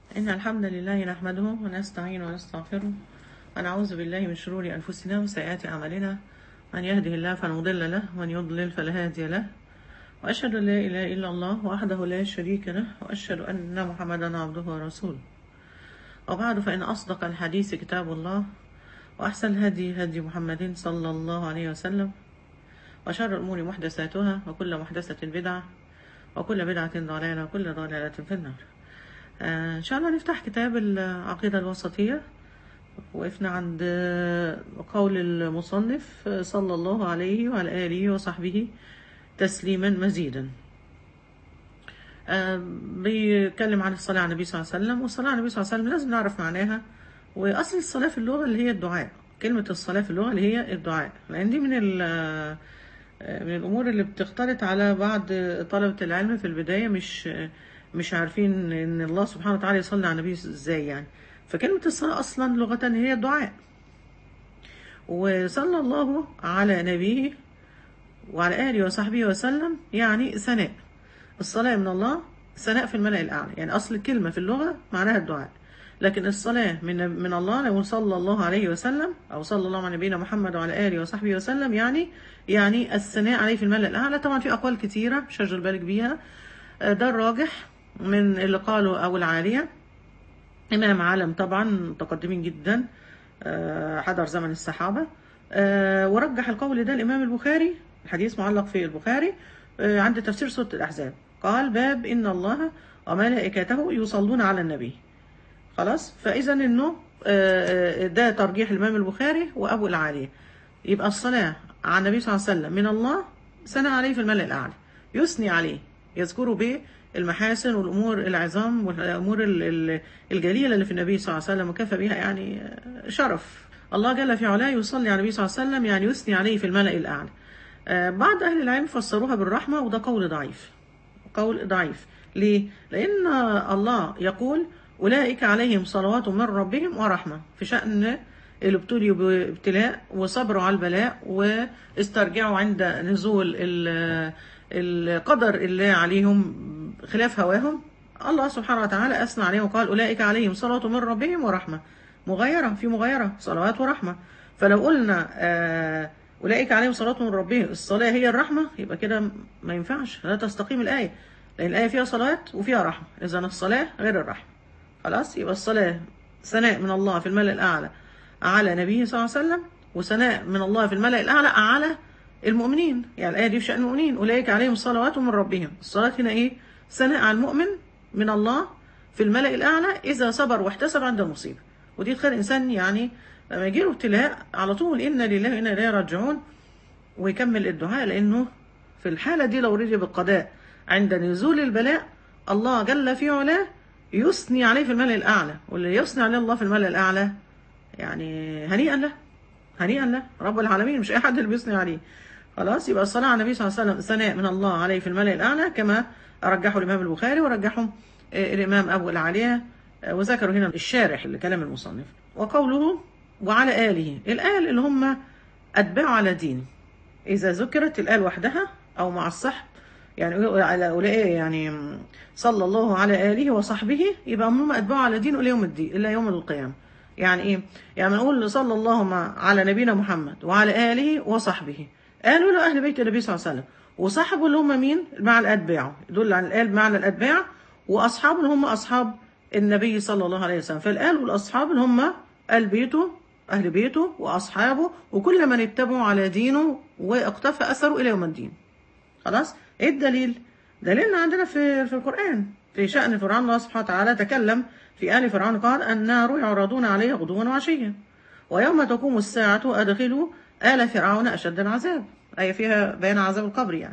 إن الحمد لله نحمده ونستعين ونستغفره ونعوذ بالله من شرور أنفسنا وسيئات أعمالنا من يهده الله فلا مضل له ومن يضلل فلا هادي له وأشهد أن لا إله إلا الله وحده لا شريك له وأشهد أن محمدا عبده ورسوله وبعد فإن أصدق الحديث كتاب الله وأحسن الهدي هدي محمد صلى الله عليه وسلم وشر الأمور محدثاتها وكل محدثة بدعة وكل بدعة ضلالة وكل ضلالة في النار آه، إن شاء الله نفتح كتاب العقيدة الوسطية وقفنا عند آه، قول المصنف آه، صلى الله عليه وعلى آله وصحبه تسليما مزيدا آه، بيتكلم عن الصلاة على النبي صلى الله عليه وسلم والصلاة على النبي صلى الله عليه وسلم لازم نعرف معناها وأصل الصلاة في اللغة اللي هي الدعاء كلمة الصلاة في اللغة اللي هي الدعاء لأن دي من ال آه، من الأمور اللي بتختلط على بعض طلبة العلم في البداية مش مش عارفين إن الله سبحانه وتعالى يصلي على النبي إزاي يعني فكلمة الصلاة أصلا لغة هي الدعاء وصلى الله على نبيه وعلى آله وصحبه وسلم يعني ثناء الصلاة من الله ثناء في الملأ الأعلى يعني أصل الكلمة في اللغة معناها الدعاء لكن الصلاة من من الله لو صلى الله عليه وسلم أو صلى الله على نبينا محمد وعلى آله وصحبه وسلم يعني يعني الثناء عليه في الملأ الأعلى طبعا في أقوال كتيرة مش هشغل بالك بيها آه، ده الراجح من اللي قالوا أو العالية إمام عالم طبعا متقدمين جدا آه، حضر زمن الصحابة آه، ورجح القول ده الإمام البخاري الحديث معلق في البخاري آه، عند تفسير سورة الأحزاب قال باب إن الله وملائكته يصلون على النبي خلاص فإذا إنه آه، آه، ده ترجيح الإمام البخاري وأبو العالية يبقى الصلاة على النبي صلى الله عليه وسلم من الله ثنى عليه في الملأ الأعلى يثني عليه يذكره به المحاسن والأمور العظام والأمور ال- ال- الجليلة اللي في النبي صلى الله عليه وسلم وكفى بها يعني آه، شرف الله جل في علاه يصلي على النبي صلى الله عليه وسلم يعني يثني عليه في الملأ الأعلى آه، بعض أهل العلم فسروها بالرحمة وده قول ضعيف قول ضعيف ليه؟ لأن الله يقول أولئك عليهم صلوات من ربهم ورحمة في شأن اللي ابتليوا بابتلاء وصبروا على البلاء واسترجعوا عند نزول ال- القدر اللي عليهم خلاف هواهم الله سبحانه وتعالى أثنى عليهم وقال أولئك عليهم صلاة من ربهم ورحمة مغايرة في مغايرة صلوات ورحمة فلو قلنا آه أولئك عليهم صلاة من ربهم الصلاة هي الرحمة يبقى كده ما ينفعش لا تستقيم الآية لأن الآية فيها صلوات وفيها رحمة إذا الصلاة غير الرحمة خلاص يبقى الصلاة ثناء من الله في الملأ الأعلى على نبيه صلى الله عليه وسلم وثناء من الله في الملأ الأعلى على المؤمنين يعني الآية دي في شأن المؤمنين أولئك عليهم صلوات من ربهم الصلاة هنا إيه ثناء على المؤمن من الله في الملأ الأعلى إذا صبر واحتسب عند المصيبة ودي تخلي الإنسان يعني لما يجي له ابتلاء على طول إنا لله وإنا إليه راجعون ويكمل الدعاء لأنه في الحالة دي لو رضي بالقضاء عند نزول البلاء الله جل في علاه يثني عليه في الملأ الأعلى واللي يثني عليه الله في الملأ الأعلى يعني هنيئا له هنيئا له رب العالمين مش أي حد اللي بيثني عليه خلاص يبقى الصلاة على النبي صلى الله عليه وسلم ثناء من الله عليه في الملأ الأعلى كما رجحه الإمام البخاري ورجحه آه، الإمام أبو العالية آه، وذكروا هنا الشارح لكلام المصنف وقوله وعلى آله الآل اللي هم أتباع على دين إذا ذكرت الآل وحدها أو مع الصحب يعني على أولئك يعني صلى الله على آله وصحبه يبقى هم أتباع على دين إلى يوم الدين إلى يوم القيامة يعني إيه؟ يعني نقول صلى الله مع- على نبينا محمد وعلى آله وصحبه قالوا له أهل بيت النبي صلى الله عليه وسلم وصحبه اللي هم مين؟ مع الأتباع دول عن الآل معنى الأتباع وأصحابه اللي هم أصحاب النبي صلى الله عليه وسلم فالآل والأصحاب اللي هم آل بيته أهل بيته وأصحابه وكل من اتبعوا على دينه واقتفى أثره إلى يوم الدين خلاص ايه الدليل دليلنا عندنا في في القرآن في شأن فرعون الله سبحانه وتعالى تكلم في آل فرعون قال النار يعرضون عليها غدوا وعشيا ويوم تقوم الساعة أدخلوا آل فرعون أشد العذاب أي فيها بيان عذاب القبر يعني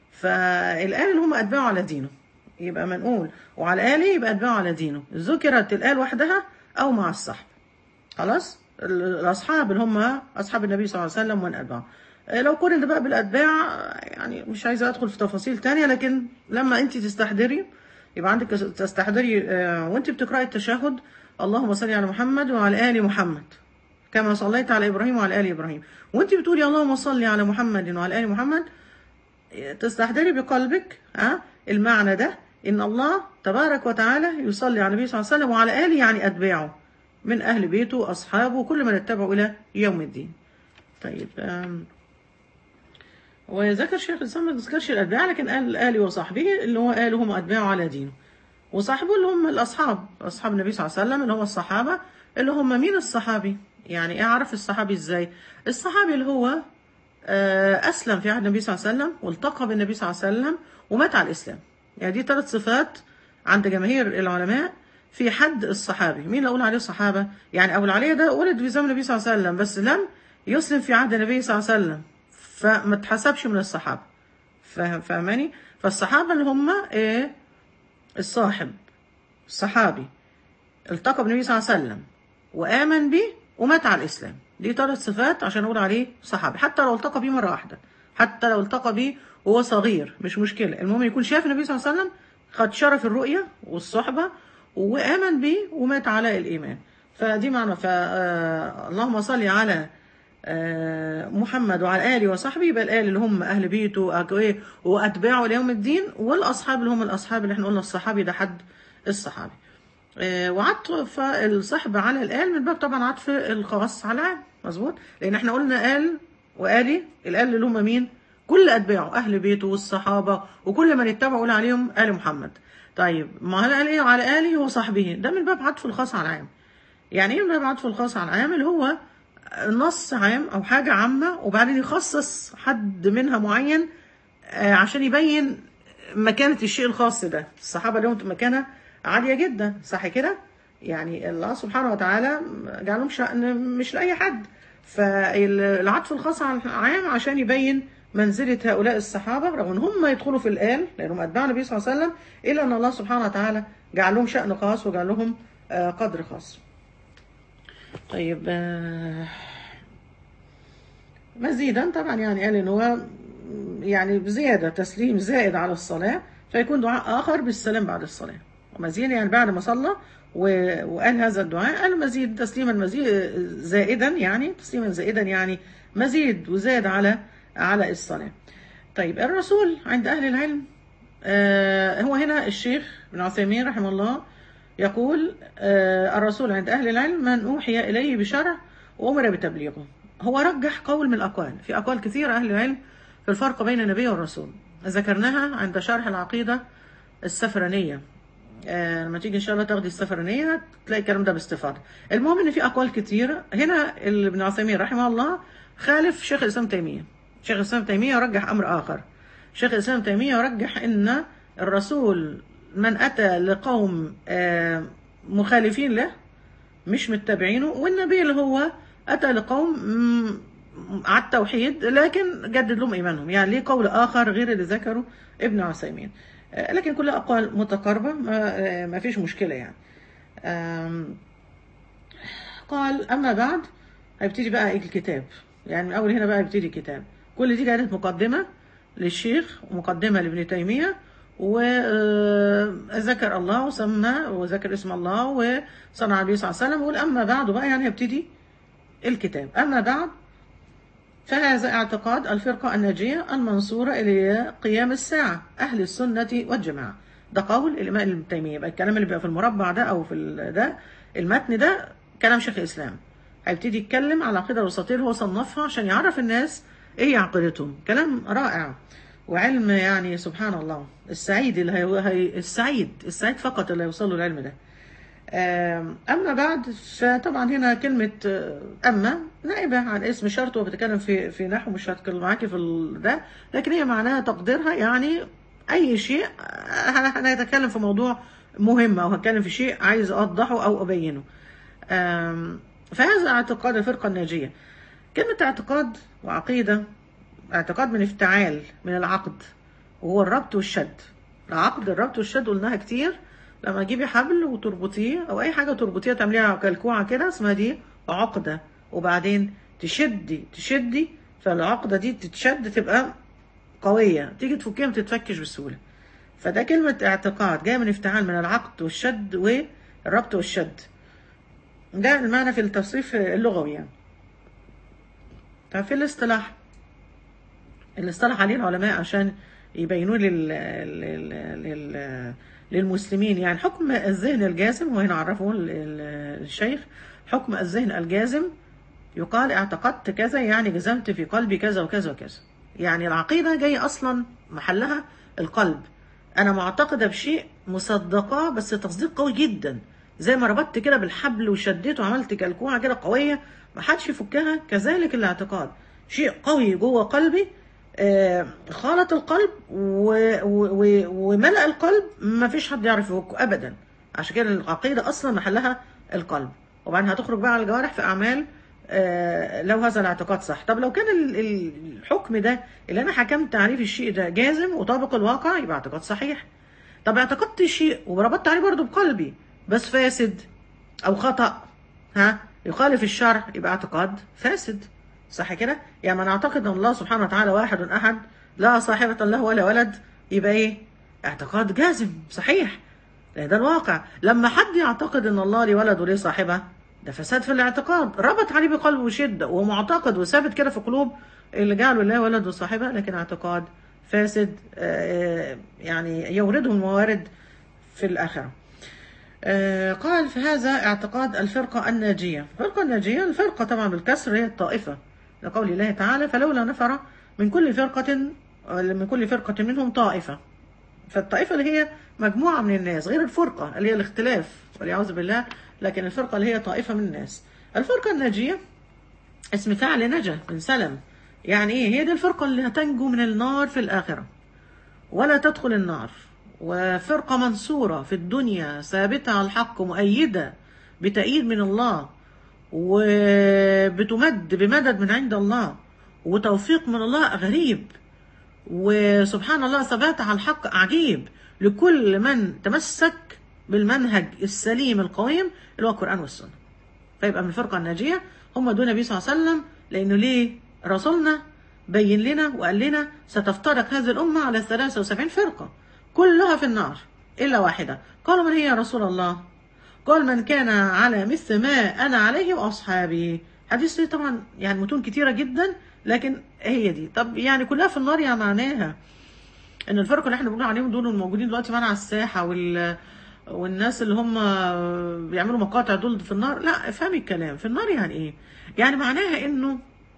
فالآل اللي هم أتباعوا على دينه يبقى منقول وعلى آله يبقى أتباعوا على دينه ذكرت الآل وحدها أو مع الصحب خلاص ال- الأصحاب اللي هم أصحاب النبي صلى الله عليه وسلم ومن أتباعه آه، لو قرن بقى بالأتباع يعني مش عايزة أدخل في تفاصيل تانية لكن لما أنت تستحضري يبقى عندك تستحضري آه، وأنت بتقرأي التشهد اللهم صل على محمد وعلى آل محمد كما صليت على إبراهيم وعلى آل إبراهيم وأنت بتقولي اللهم صل على محمد وعلى آل محمد تستحضري بقلبك ها المعنى ده إن الله تبارك وتعالى يصلي على النبي صلى الله عليه وسلم وعلى آله يعني أتباعه من أهل بيته وأصحابه كل من اتبعوا إلى يوم الدين طيب آم، وذكر شيخ الإسلام ما ذكرش الأتباع لكن قال آله وصحبه اللي هو آله هم أتباعه على دينه وصاحبه اللي هم الأصحاب أصحاب النبي صلى الله عليه وسلم اللي هم الصحابة اللي هم مين الصحابي يعني أعرف الصحابي إزاي الصحابي اللي هو آه، أسلم في عهد النبي صلى الله عليه وسلم والتقى بالنبي صلى الله عليه وسلم ومات على الإسلام يعني دي ثلاث صفات عند جماهير العلماء في حد الصحابي مين اللي أقول عليه صحابة يعني أبو العلية ده ولد في زمن النبي صلى الله عليه وسلم بس لم يسلم في عهد النبي صلى الله عليه وسلم فما اتحسبش من الصحابة فاهم فاهماني فالصحابة اللي هم إيه الصاحب الصحابي التقى بالنبي صلى الله عليه وسلم وآمن به ومات على الإسلام دي ثلاث صفات عشان أقول عليه صحابي حتى لو التقى بيه مرة واحدة حتى لو التقى بيه وهو صغير مش مشكلة المهم يكون شاف النبي صلى الله عليه وسلم خد شرف الرؤية والصحبة وآمن به ومات على الإيمان فدي معنى فاللهم صل على آه، محمد وعلى آله وصحبه يبقى الآل اللي هم أهل بيته أك- إيه، وأتباعه ليوم الدين والأصحاب اللي هم الأصحاب اللي احنا قلنا الصحابي ده حد الصحابي آه، وعطف الصحب على الآل من باب طبعا عطف الخاص على العام مظبوط لأن احنا قلنا آل وآلي الآل اللي هم مين كل أتباعه أهل بيته والصحابة وكل من اتبعوا يقول عليهم آل محمد طيب ما هل قال إيه على آله وصحبه ده من باب عطف الخاص على العام يعني ايه من باب عطف الخاص على العام اللي هو نص عام او حاجه عامه وبعدين يخصص حد منها معين آه، عشان يبين مكانه الشيء الخاص ده الصحابه لهم مكانه عاليه جدا صح كده يعني الله سبحانه وتعالى جعلهم شأن مش لاي حد فالعطف الخاص على العام عشان يبين منزلة هؤلاء الصحابة رغم ان هم يدخلوا في الآل لأنهم أتباع النبي صلى الله عليه وسلم إلا أن الله سبحانه وتعالى جعل لهم شأن خاص وجعل لهم آه، قدر خاص طيب آه، مزيدا طبعا يعني قال ان هو يعني زياده تسليم زائد على الصلاه فيكون دعاء اخر بالسلام بعد الصلاه ومزيد يعني بعد ما صلى و- وقال هذا الدعاء قال مزيد تسليما مزيد زائدا يعني تسليما زائدا يعني مزيد وزاد على على الصلاه طيب الرسول عند اهل العلم آه، هو هنا الشيخ ابن عثيمين رحمه الله يقول آه، الرسول عند أهل العلم من أوحي إليه بشرع وأمر بتبليغه هو رجح قول من الأقوال في أقوال كثيرة أهل العلم في الفرق بين النبي والرسول ذكرناها عند شرح العقيدة السفرانية آه، لما تيجي ان شاء الله تاخدي السفرانيه تلاقي الكلام ده باستفاضه. المهم ان في اقوال كتيره هنا ابن عثيمين رحمه الله خالف شيخ الاسلام تيميه. شيخ الاسلام تيميه يرجح امر اخر. شيخ الاسلام تيميه يرجح ان الرسول من اتى لقوم آه، مخالفين له مش متبعينه والنبي اللي هو اتى لقوم مم، على التوحيد لكن جدد لهم ايمانهم يعني ليه قول اخر غير اللي ذكره ابن عثيمين آه، لكن كلها اقوال متقاربه ما, آه، ما فيش مشكله يعني آم، قال اما بعد هيبتدي بقى الكتاب يعني من اول هنا بقى يبتدي الكتاب كل دي كانت مقدمه للشيخ ومقدمه لابن تيميه وذكر الله وسمى وذكر اسم الله وصنع النبي صلى الله عليه وسلم وقال اما بعد بقى يعني يبتدي الكتاب اما بعد فهذا اعتقاد الفرقة الناجية المنصورة إلى قيام الساعة أهل السنة والجماعة ده قول الإمام ابن تيمية يبقى الكلام اللي بيبقى في المربع ده أو في ال- ده المتن ده كلام شيخ الإسلام هيبتدي يتكلم على العقيدة الوسطية اللي هو صنفها عشان يعرف الناس إيه عقيدتهم كلام رائع وعلم يعني سبحان الله السعيد اللي هي... هي... السعيد السعيد فقط اللي هيوصل له العلم ده آم، أما بعد فطبعا هنا كلمة آه، أما نائبة عن اسم شرط وبتتكلم في في نحو مش هتكلم معاكي في ال- ده لكن هي معناها تقديرها يعني أي شيء آه، أنا هتكلم في موضوع مهم أو هتكلم في شيء عايز أوضحه أو أبينه آم، فهذا اعتقاد الفرقة الناجية كلمة اعتقاد وعقيدة اعتقاد من افتعال من العقد وهو الربط والشد العقد الربط والشد قلناها كتير لما تجيبي حبل وتربطيه او اي حاجه تربطيها تعمليها كلكوعه كده اسمها دي عقده وبعدين تشدي تشدي فالعقده دي تتشد تبقى قويه تيجي تفكيها ما تتفكش بسهوله فده كلمه اعتقاد جايه من افتعال من العقد والشد والربط والشد ده المعنى في التصريف اللغوي يعني طب في الاصطلاح اللي اصطلح عليه العلماء عشان يبينوا لل... لل... لل... للمسلمين يعني حكم الذهن الجازم وهنا عرفه ال- ال- الشيخ حكم الذهن الجازم يقال اعتقدت كذا يعني جزمت في قلبي كذا وكذا وكذا يعني العقيدة جاية أصلا محلها القلب أنا معتقدة بشيء مصدقاه بس تصديق قوي جدا زي ما ربطت كده بالحبل وشديته وعملت كلكوعة كده قوية ما حدش يفكها كذلك الاعتقاد شيء قوي جوه قلبي آه، خالط القلب و- و- و- وملأ القلب ما فيش حد يعرف يفكه أبدا عشان كده العقيدة أصلا محلها القلب وبعدين هتخرج بقى على الجوارح في أعمال آه، لو هذا الاعتقاد صح طب لو كان ال- ال- الحكم ده اللي أنا حكمت تعريف الشيء ده جازم وطابق الواقع يبقى اعتقاد صحيح طب اعتقدت شيء وربطت عليه برضه بقلبي بس فاسد أو خطأ ها يخالف الشرع يبقى اعتقاد فاسد صح كده يعني من اعتقد ان الله سبحانه وتعالى واحد احد لا صاحبة له ولا ولد يبقى ايه اعتقاد جازم صحيح لأن ده الواقع لما حد يعتقد ان الله ليه ولد وليه صاحبة ده فساد في الاعتقاد ربط عليه بقلبه بشدة ومعتقد وثابت كده في قلوب اللي جعلوا الله ولد وصاحبة لكن اعتقاد فاسد آه، يعني يوردهم الموارد في الآخرة آه، قال في هذا اعتقاد الفرقة الناجية الفرقة الناجية الفرقة طبعا بالكسر هي الطائفة لقول الله تعالى فلولا نفر من كل فرقة من كل فرقة منهم طائفة فالطائفة اللي هي مجموعة من الناس غير الفرقة اللي هي الاختلاف والعياذ بالله لكن الفرقة اللي هي طائفة من الناس الفرقة الناجية اسم فعل نجا من سلم يعني ايه هي دي الفرقة اللي هتنجو من النار في الآخرة ولا تدخل النار وفرقة منصورة في الدنيا ثابتة على الحق مؤيدة بتأييد من الله وبتمد بمدد من عند الله وتوفيق من الله غريب وسبحان الله ثبات على الحق عجيب لكل من تمسك بالمنهج السليم القويم اللي هو القرآن والسنة فيبقى من الفرقة الناجية هم دون النبي صلى الله عليه وسلم لأنه ليه رسولنا بين لنا وقال لنا ستفترق هذه الأمة على 73 فرقة كلها في النار إلا واحدة قالوا من هي يا رسول الله قال من كان على مثل ما أنا عليه وأصحابي حديث طبعا يعني متون كتيرة جدا لكن هي دي طب يعني كلها في النار يعني معناها ان الفرق اللي احنا بنقول عليهم دول الموجودين دلوقتي معانا على الساحه وال والناس اللي هم بيعملوا مقاطع دول في النار لا افهمي الكلام في النار يعني ايه يعني معناها انه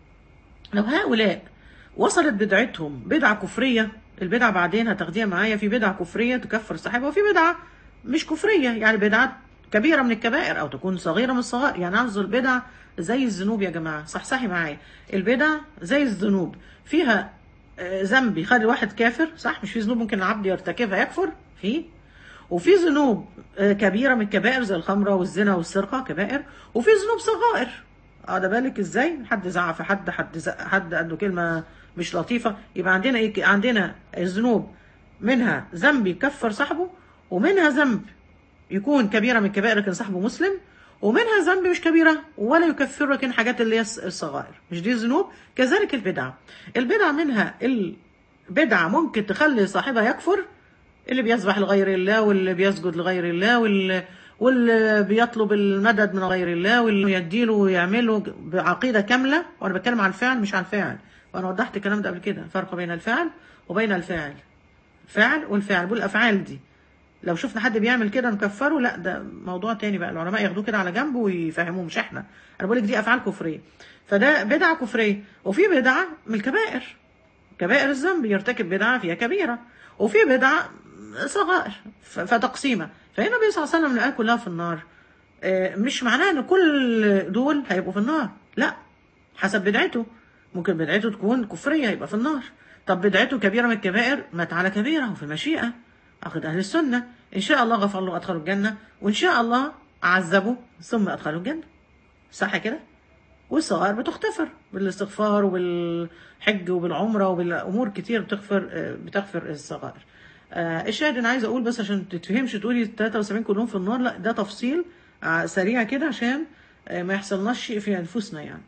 لو هؤلاء وصلت بدعتهم بدعه كفريه البدعه بعدين هتاخديها معايا في بدعه كفريه تكفر صاحبها وفي بدعه مش كفريه يعني بدعه كبيره من الكبائر او تكون صغيره من الصغائر يعني عاوز البدع زي الذنوب يا جماعه صحصحي معايا البدع زي الذنوب فيها آه، ذنب يخلي الواحد كافر صح مش في ذنوب ممكن العبد يرتكبها يكفر في وفي ذنوب آه، كبيره من الكبائر زي الخمره والزنا والسرقه كبائر وفي ذنوب صغائر اه ده بالك ازاي حد زعق في حد حد زق حد قال له كلمه مش لطيفه يبقى عندنا ايه عندنا الذنوب منها ذنب يكفر صاحبه ومنها ذنب يكون كبيره من الكبائر لكن صاحبه مسلم ومنها ذنب مش كبيره ولا يكفر لكن حاجات اللي هي الصغائر مش دي ذنوب كذلك البدع البدع منها البدعه ممكن تخلي صاحبها يكفر اللي بيسبح لغير الله واللي بيسجد لغير الله واللي واللي بيطلب المدد من غير الله واللي يديله ويعمله بعقيده كامله وانا بتكلم عن الفعل مش عن الفاعل وانا وضحت الكلام ده قبل كده فرق بين الفعل وبين الفاعل الفعل والفعل بقول الافعال دي لو شفنا حد بيعمل كده نكفره لا ده موضوع تاني بقى العلماء ياخدوه كده على جنب ويفهموه مش احنا انا بقول لك دي افعال كفريه فده بدعه كفريه وفي بدعه من الكبائر كبائر الذنب يرتكب بدعه فيها كبيره وفي بدعه صغائر ف- فتقسيمه فهنا النبي صلى الله عليه وسلم لقاها كلها في النار آه، مش معناه ان كل دول هيبقوا في النار لا حسب بدعته ممكن بدعته تكون كفريه يبقى في النار طب بدعته كبيره من الكبائر مات على كبيره وفي المشيئه عقد اهل السنه ان شاء الله غفر له وادخله الجنه وان شاء الله عذبه ثم ادخله الجنه صح كده والصغائر بتغتفر بالاستغفار وبالحج وبالعمره وبالامور كتير بتغفر آه، بتغفر الصغائر آه، الشاهد انا عايزه اقول بس عشان تتفهمش تقولي 73 كلهم في النار لا ده تفصيل آه، سريع كده عشان آه، ما يحصلناش شيء في انفسنا يعني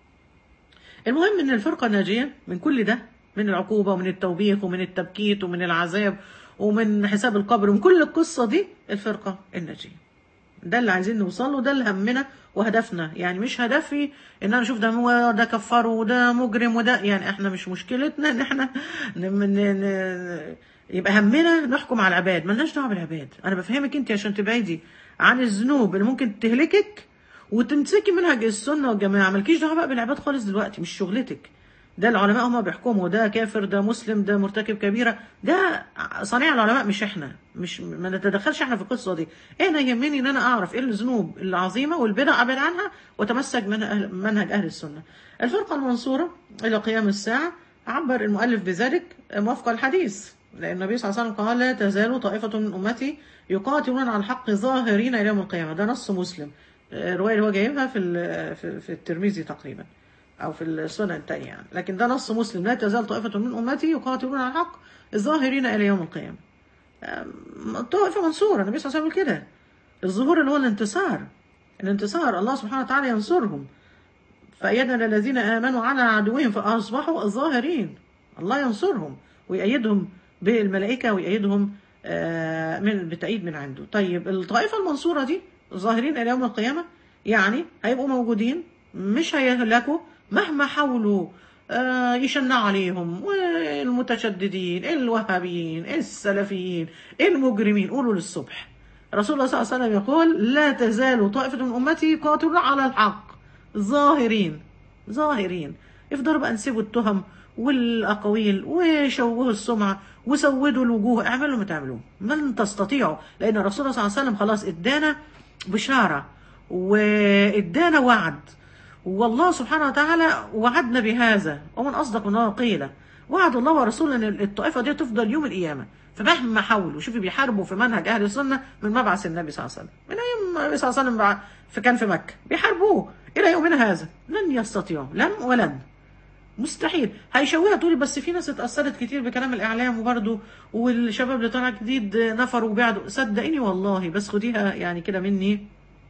المهم ان الفرقه الناجيه من كل ده من العقوبه ومن التوبيخ ومن التبكيت ومن العذاب ومن حساب القبر ومن كل القصه دي الفرقه الناجيه ده اللي عايزين نوصل له ده اللي همنا وهدفنا يعني مش هدفي ان انا اشوف ده هو ده كفار وده مجرم وده يعني احنا مش مشكلتنا ان احنا ن- ن- ن- يبقى همنا نحكم على العباد ملناش دعوه بالعباد انا بفهمك انت عشان تبعدي عن الذنوب اللي ممكن تهلكك وتمسكي منهج السنه والجماعه مالكيش دعوه بقى بالعباد خالص دلوقتي مش شغلتك ده العلماء هم بيحكموا ده كافر ده مسلم ده مرتكب كبيره ده صنيع العلماء مش احنا مش ما نتدخلش احنا في القصه دي انا يهمني ان انا اعرف ايه الذنوب العظيمه والبدع ابعد عنها واتمسك من أهل منهج اهل السنه الفرقه المنصوره الى قيام الساعه عبر المؤلف بذلك موافقه الحديث لان النبي صلى الله عليه وسلم قال لا تزال طائفه من امتي يقاتلون على الحق ظاهرين الى يوم القيامه ده نص مسلم الروايه اللي هو جايبها في ال- في, في الترمذي تقريبا او في السنن التانية يعني لكن ده نص مسلم لا تزال طائفه من امتي يقاتلون على الحق الظاهرين الى يوم القيامه أم، طائفه منصوره النبي صلى الله عليه وسلم كده الظهور اللي هو الانتصار الانتصار الله سبحانه وتعالى ينصرهم فأيدنا الذين آمنوا على عدوهم فأصبحوا الظاهرين الله ينصرهم ويأيدهم بالملائكة ويأيدهم آه، من بتأييد من عنده طيب الطائفة المنصورة دي ظاهرين إلى يوم القيامة يعني هيبقوا موجودين مش هيهلكوا مهما حاولوا آه، يشنعوا عليهم والمتشددين الوهابيين السلفيين المجرمين قولوا للصبح رسول الله صلى الله عليه وسلم يقول لا تزال طائفة من أمتي يقاتلون على الحق ظاهرين ظاهرين يفضلوا بقى نسيبوا التهم والأقاويل وشوهوا السمعة وسودوا الوجوه اعملوا ما تعملوه من تستطيعوا لأن الرسول صلى الله عليه وسلم خلاص ادانا بشارة وادانا وعد والله سبحانه وتعالى وعدنا بهذا ومن أصدق من الله قيلا وعد الله ورسوله ان الطائفه دي تفضل يوم القيامه فمهما حاولوا شوفي بيحاربوا في منهج اهل السنه من مبعث النبي صلى الله عليه وسلم من ايام النبي صلى الله عليه وسلم بع- في كان في مكه بيحاربوه الى يومنا هذا لن يستطيعوا لن ولن مستحيل هيشوهها تقولي بس في ناس اتأثرت كتير بكلام الإعلام وبرضه والشباب اللي طالع جديد نفروا وبعدوا صدقيني والله بس خديها يعني كده مني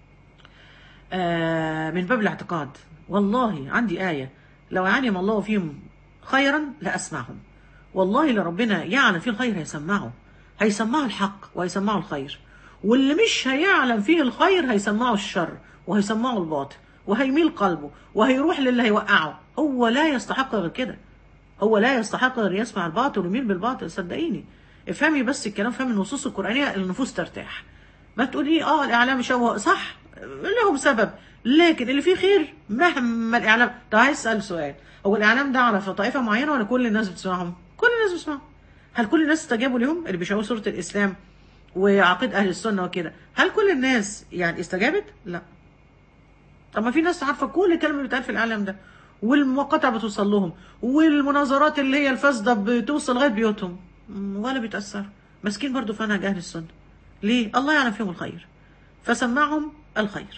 آه من باب الاعتقاد والله عندي آية لو علم الله فيهم خيرا لأسمعهم والله لربنا يعلم فيه الخير هيسمعه هيسمعه الحق وهيسمعه الخير واللي مش هيعلم فيه الخير هيسمعه الشر وهيسمعه الباطل وهيميل قلبه وهيروح للي هيوقعه هو لا يستحق غير كده هو لا يستحق غير يسمع الباطل ويميل بالباطل صدقيني افهمي بس الكلام فهمي النصوص القرآنية النفوس ترتاح ما تقولي اه الاعلام شوه صح لهم سبب لكن اللي فيه خير مهما الاعلام طب عايز اسال سؤال هو الاعلام ده على طائفه معينه ولا كل الناس بتسمعهم كل الناس بتسمعهم هل كل الناس استجابوا لهم اللي بيشوهوا سوره الاسلام وعقيده اهل السنه وكده هل كل الناس يعني استجابت لا طب ما في ناس عارفه كل كلمه بتتقال في الاعلام ده والمقاطع بتوصل لهم والمناظرات اللي هي الفاسده بتوصل لغايه بيوتهم م، ولا بيتاثروا ماسكين برضو في منهج اهل السنه ليه الله يعلم فيهم الخير فسمعهم الخير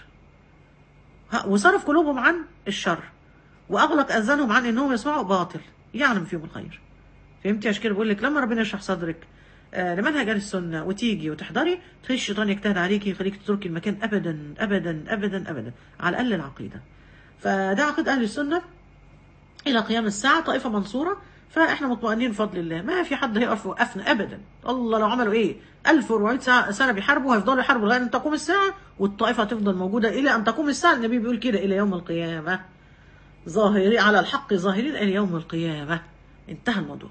ها، وصرف قلوبهم عن الشر واغلق اذانهم عن انهم يسمعوا باطل يعلم فيهم الخير فهمتي عشان كده بقول لك لما ربنا يشرح صدرك آه لمنهج اهل السنه وتيجي وتحضري تخلي الشيطان يجتهد عليكي يخليك تتركي المكان ابدا ابدا ابدا ابدا على الاقل العقيده فده عقيده اهل السنه الى قيام الساعه طائفه منصوره فاحنا مطمئنين بفضل الله ما في حد هيقف وقفنا ابدا الله لو عملوا ايه 1400 ساعة- سنه بيحاربوا هيفضلوا يحاربوا لغايه ان تقوم الساعه والطائفه هتفضل موجوده الى ان تقوم الساعه النبي بيقول كده الى يوم القيامه ظاهري على الحق ظاهرين الى يوم القيامه انتهى الموضوع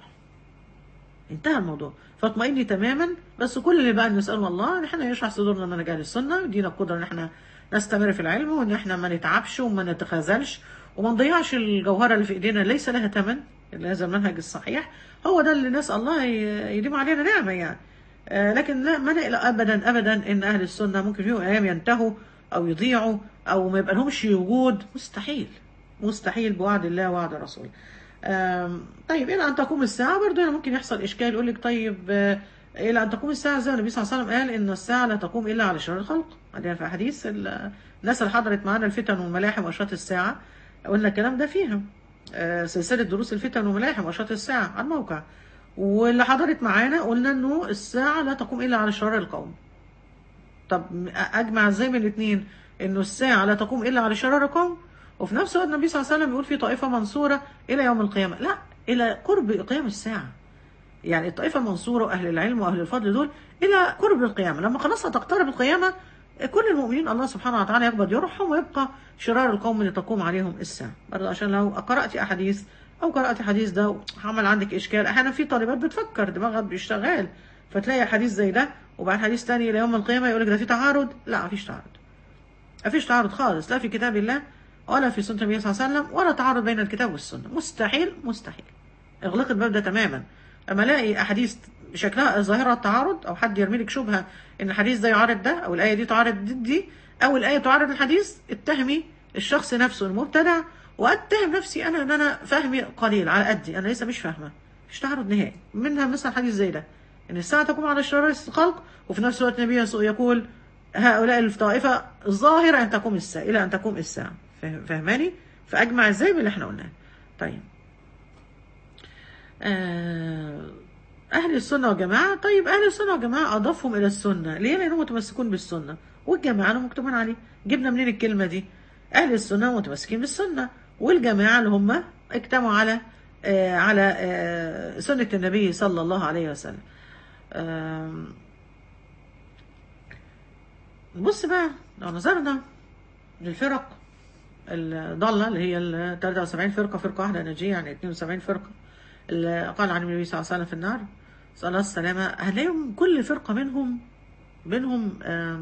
انتهى الموضوع فاطمئني تماما بس كل اللي بقى نساله الله ان احنا يشرح صدورنا منهج اهل السنه ويدينا القدره ان احنا نستمر في العلم وان احنا ما نتعبش وما نتخاذلش وما نضيعش الجوهره اللي في ايدينا ليس لها ثمن اللي هذا المنهج الصحيح هو ده اللي نسال الله ي- يديم علينا نعمه يعني آه، لكن لا ما نقلق ابدا ابدا ان اهل السنه ممكن في يوم من الايام ينتهوا او يضيعوا او ما يبقى لهمش وجود مستحيل مستحيل بوعد الله ووعد رسوله آم، طيب الى ان تقوم الساعه برضه هنا ممكن يحصل اشكال يقول لك طيب آه، الى ان تقوم الساعه زي ما النبي صلى الله عليه وسلم قال ان الساعه لا تقوم الا على شرار الخلق عندنا في حديث ال- الناس اللي حضرت معانا الفتن والملاحم واشراط الساعه قلنا الكلام ده فيها آه، سلسله دروس الفتن والملاحم واشراط الساعه على الموقع واللي حضرت معانا قلنا انه الساعه لا تقوم الا على شرار القوم طب اجمع ازاي من الاثنين انه الساعه لا تقوم الا على شرار القوم وفي نفس الوقت النبي صلى الله عليه وسلم يقول في طائفه منصوره الى يوم القيامه لا الى قرب قيام الساعه يعني الطائفه المنصوره واهل العلم واهل الفضل دول الى قرب القيامه لما خلاص هتقترب القيامه كل المؤمنين الله سبحانه وتعالى يقبض يروحهم ويبقى شرار القوم اللي تقوم عليهم الساعه برضه عشان لو قرات احاديث او قرات حديث ده وعمل عندك اشكال احيانا في طالبات بتفكر دماغها بيشتغل فتلاقي حديث زي ده وبعد حديث تاني الى يوم القيامه يقول لك ده في تعارض لا مفيش تعارض مفيش تعارض خالص لا في كتاب الله ولا في سنه النبي صلى الله عليه وسلم ولا تعارض بين الكتاب والسنه مستحيل مستحيل اغلق الباب ده تماما اما الاقي احاديث شكلها ظاهره التعارض او حد يرمي لك شبهه ان الحديث ده يعارض ده او الايه دي تعارض دي, دي او الايه تعارض الحديث اتهمي الشخص نفسه المبتدع واتهم نفسي انا ان انا فهمي قليل على قدي انا لسه مش فاهمه مش تعارض نهائي منها مثلا حديث زي ده ان الساعه تقوم على شرار الخلق وفي نفس الوقت النبي يقول هؤلاء الطائفه الظاهره ان تقوم الساعه الى ان تقوم الساعه فاهماني فاجمع ازاي باللي احنا قلناه طيب آه أهل السنة والجماعة طيب أهل السنة والجماعة أضافهم إلى السنة ليه؟ لأنهم متمسكون بالسنة والجماعة اللي مكتوبين عليه جبنا منين الكلمة دي؟ أهل السنة متمسكين بالسنة والجماعة اللي هم اجتمعوا على آه على آه سنة النبي صلى الله عليه وسلم آه بص بقى لو نظرنا للفرق الضالة اللي هي ال 73 فرقة فرقة واحدة ناجية يعني 72 فرقة اللي قال عن النبي صلى الله عليه وسلم في النار صلى الله السلامة هنلاقيهم كل فرقة منهم بينهم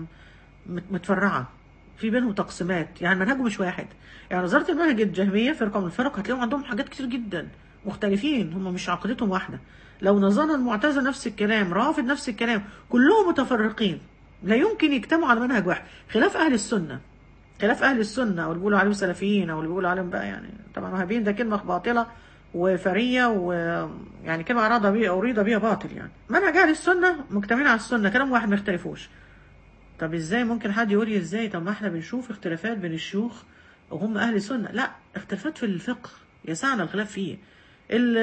متفرعة في بينهم تقسيمات يعني منهجهم مش واحد يعني نظرت المنهج الجهمية فرقة من الفرق هتلاقيهم عندهم حاجات كتير جدا مختلفين هم مش عقيدتهم واحدة لو نظرنا المعتزلة نفس الكلام رافض نفس الكلام كلهم متفرقين لا يمكن يجتمعوا على منهج واحد خلاف أهل السنة خلاف أهل السنة أو اللي بيقولوا عليهم سلفيين أو اللي بيقولوا عليهم بقى يعني طبعا وهابيين ده كلمة باطلة وفرية ويعني كلمة أراد بيها أريد بيها باطل يعني منهج أهل السنة مجتمعين على السنة كلام واحد ما يختلفوش طب ازاي ممكن حد يقول لي ازاي طب ما احنا بنشوف اختلافات بين الشيوخ وهم أهل السنة لا اختلافات في الفقه يسعنا الخلاف فيه ال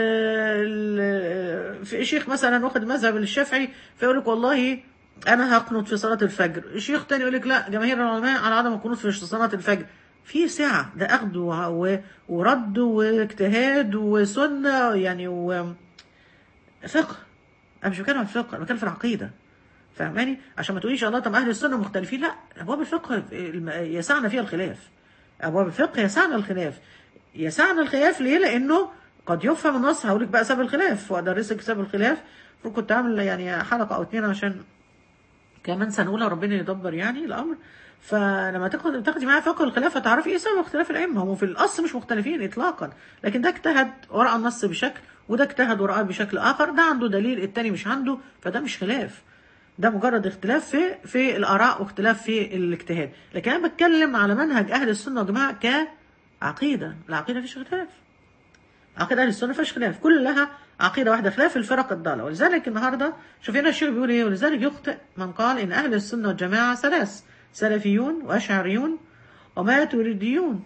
ال في شيخ مثلا واخد مذهب الشافعي فيقول لك والله انا هقنط في صلاه الفجر الشيخ تاني يقول لك لا جماهير العلماء على عدم القنوط في صلاه الفجر في سعة ده أخذ ورد واجتهاد وسنة يعني و فقه أنا مش بتكلم عن الفقه أنا بتكلم في العقيدة فاهماني عشان ما تقوليش الله طب أهل السنة مختلفين لا أبواب الفقه يسعنا فيها الخلاف أبواب الفقه يسعنا الخلاف يسعنا الخلاف ليه؟ لأنه قد يفهم النص هقول لك بقى سبب الخلاف وأدرسك سبب الخلاف كنت أعمل يعني حلقة أو اتنين عشان كمان سنة أولى ربنا يدبر يعني الأمر فلما تاخد تاخدي معايا فقه الخلاف هتعرفي ايه سبب اختلاف الائمه هم في الاصل مش مختلفين اطلاقا لكن ده اجتهد ورأى النص بشكل وده اجتهد ورأى بشكل اخر ده عنده دليل التاني مش عنده فده مش خلاف ده مجرد اختلاف في في الاراء واختلاف في الاجتهاد لكن انا بتكلم على منهج اهل السنه يا جماعه كعقيده العقيده مفيش خلاف عقيده اهل السنه مفيش خلاف كلها عقيده واحده خلاف الفرق الضاله ولذلك النهارده شوف هنا الشيخ بيقول ايه ولذلك يخطئ من قال ان اهل السنه والجماعه ثلاث سلفيون وأشعريون وماتريديون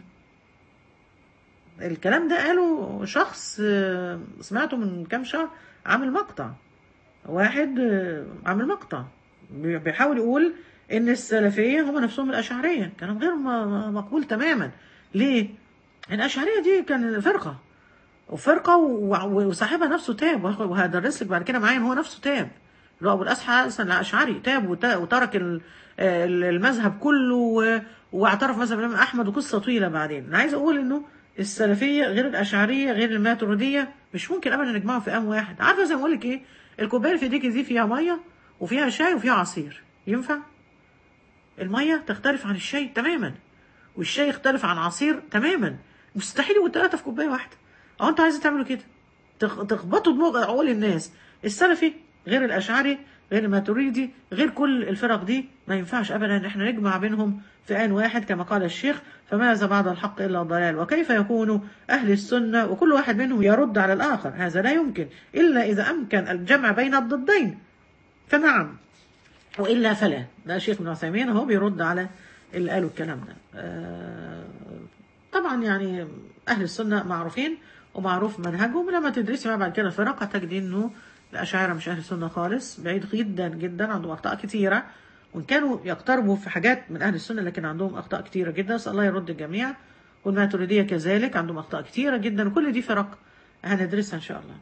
الكلام ده قاله شخص سمعته من كام شهر عامل مقطع واحد عامل مقطع بيحاول يقول ان السلفيه هم نفسهم الاشعريه كلام غير مقبول تماما ليه الاشعريه دي كان فرقه وفرقه وصاحبها نفسه تاب وهدرس لك بعد كده معايا هو نفسه تاب اللي هو ابو الاسحى الاشعري تاب وترك المذهب كله واعترف مذهب الامام احمد وقصه طويله بعدين انا عايز اقول انه السلفيه غير الاشعريه غير الماتريديه مش ممكن ابدا نجمعهم في ام واحد عارفه زي ما بقول لك ايه الكوبايه في ايديك دي فيها ميه وفيها شاي وفيها عصير ينفع الميه تختلف عن الشاي تماما والشاي يختلف عن عصير تماما مستحيل يبقوا ثلاثه في كوبايه واحده اه انتوا عايزين تعملوا كده تخبطوا دماغ عقول الناس السلفي غير الاشعري غير الماتريدي غير كل الفرق دي ما ينفعش ابدا ان احنا نجمع بينهم في آن واحد كما قال الشيخ فماذا بعد الحق الا الضلال وكيف يكون اهل السنه وكل واحد منهم يرد على الاخر هذا لا يمكن الا اذا امكن الجمع بين الضدين فنعم والا فلا ده شيخ ابن عثيمين اهو بيرد على اللي قالوا الكلام ده آه طبعا يعني اهل السنه معروفين ومعروف منهجهم لما تدرسي بقى بعد كده الفرق هتجدي انه الأشاعرة مش أهل السنة خالص بعيد جدا جدا عندهم أخطاء كتيرة وإن كانوا يقتربوا في حاجات من أهل السنة لكن عندهم أخطاء كتيرة جدا نسأل الله يرد الجميع والماتريدية كذلك عندهم أخطاء كتيرة جدا وكل دي فرق هندرسها إن شاء الله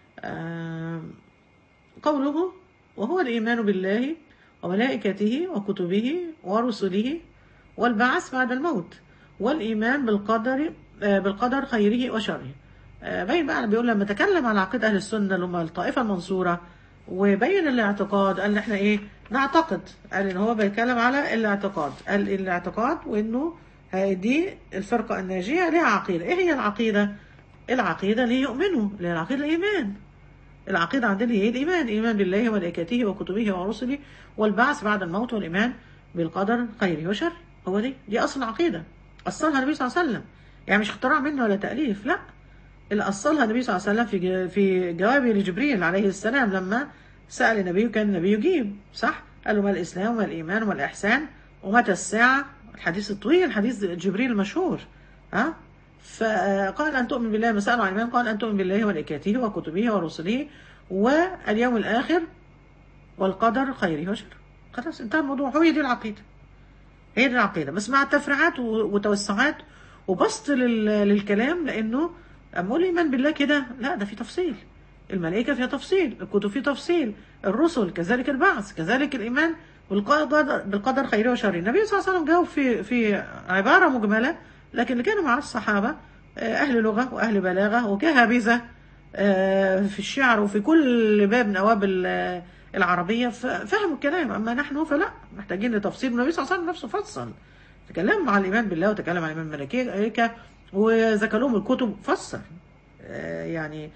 قوله وهو الإيمان بالله وملائكته وكتبه ورسله والبعث بعد الموت والإيمان بالقدر بالقدر خيره وشره آه، بين بقى بيقول لما تكلم على عقيدة أهل السنة اللي هم الطائفة المنصورة وبين الاعتقاد قال احنا ايه نعتقد قال ان هو بيتكلم على الاعتقاد قال الاعتقاد وانه آه، دي الفرقة الناجية ليها عقيدة ايه هي العقيدة العقيدة اللي يؤمنوا اللي هي العقيدة الإيمان العقيدة عندنا هي الإيمان إيمان بالله وملائكته وكتبه ورسله والبعث بعد الموت والإيمان بالقدر خيره وشره هو دي دي أصل العقيدة أصلها النبي صلى الله عليه وسلم يعني مش اختراع منه ولا تأليف لا اللي أصلها النبي صلى الله عليه وسلم في ج- في جوابه لجبريل عليه السلام لما سأل النبي وكان النبي يجيب صح قال له ما الإسلام وما الإيمان وما الإحسان ومتى الساعة الحديث الطويل حديث جبريل المشهور ها فقال أن تؤمن بالله ما سألوا عن الإيمان قال أن تؤمن بالله وملائكته وكتبه ورسله واليوم الآخر والقدر خيره وشره خلاص انتهى الموضوع هو دي العقيدة هي دي العقيدة بس مع التفريعات و- وتوسعات وبسط لل- للكلام لأنه أما أقول إيمان بالله كده لا ده في تفصيل الملائكة فيها تفصيل الكتب فيه تفصيل الرسل كذلك البعث كذلك الإيمان بالقدر بالقدر خيره وشره النبي صلى الله عليه وسلم جاوب في في عبارة مجملة لكن اللي كانوا مع الصحابة آه، أهل لغة وأهل بلاغة وكهابذة آه، في الشعر وفي كل باب من أبواب ال- العربية ف- فهموا الكلام أما نحن فلا محتاجين لتفصيل النبي صلى الله عليه وسلم نفسه فصل تكلم عن الإيمان بالله وتكلم عن الإيمان بالملائكة وذكر لهم الكتب فصل آه، يعني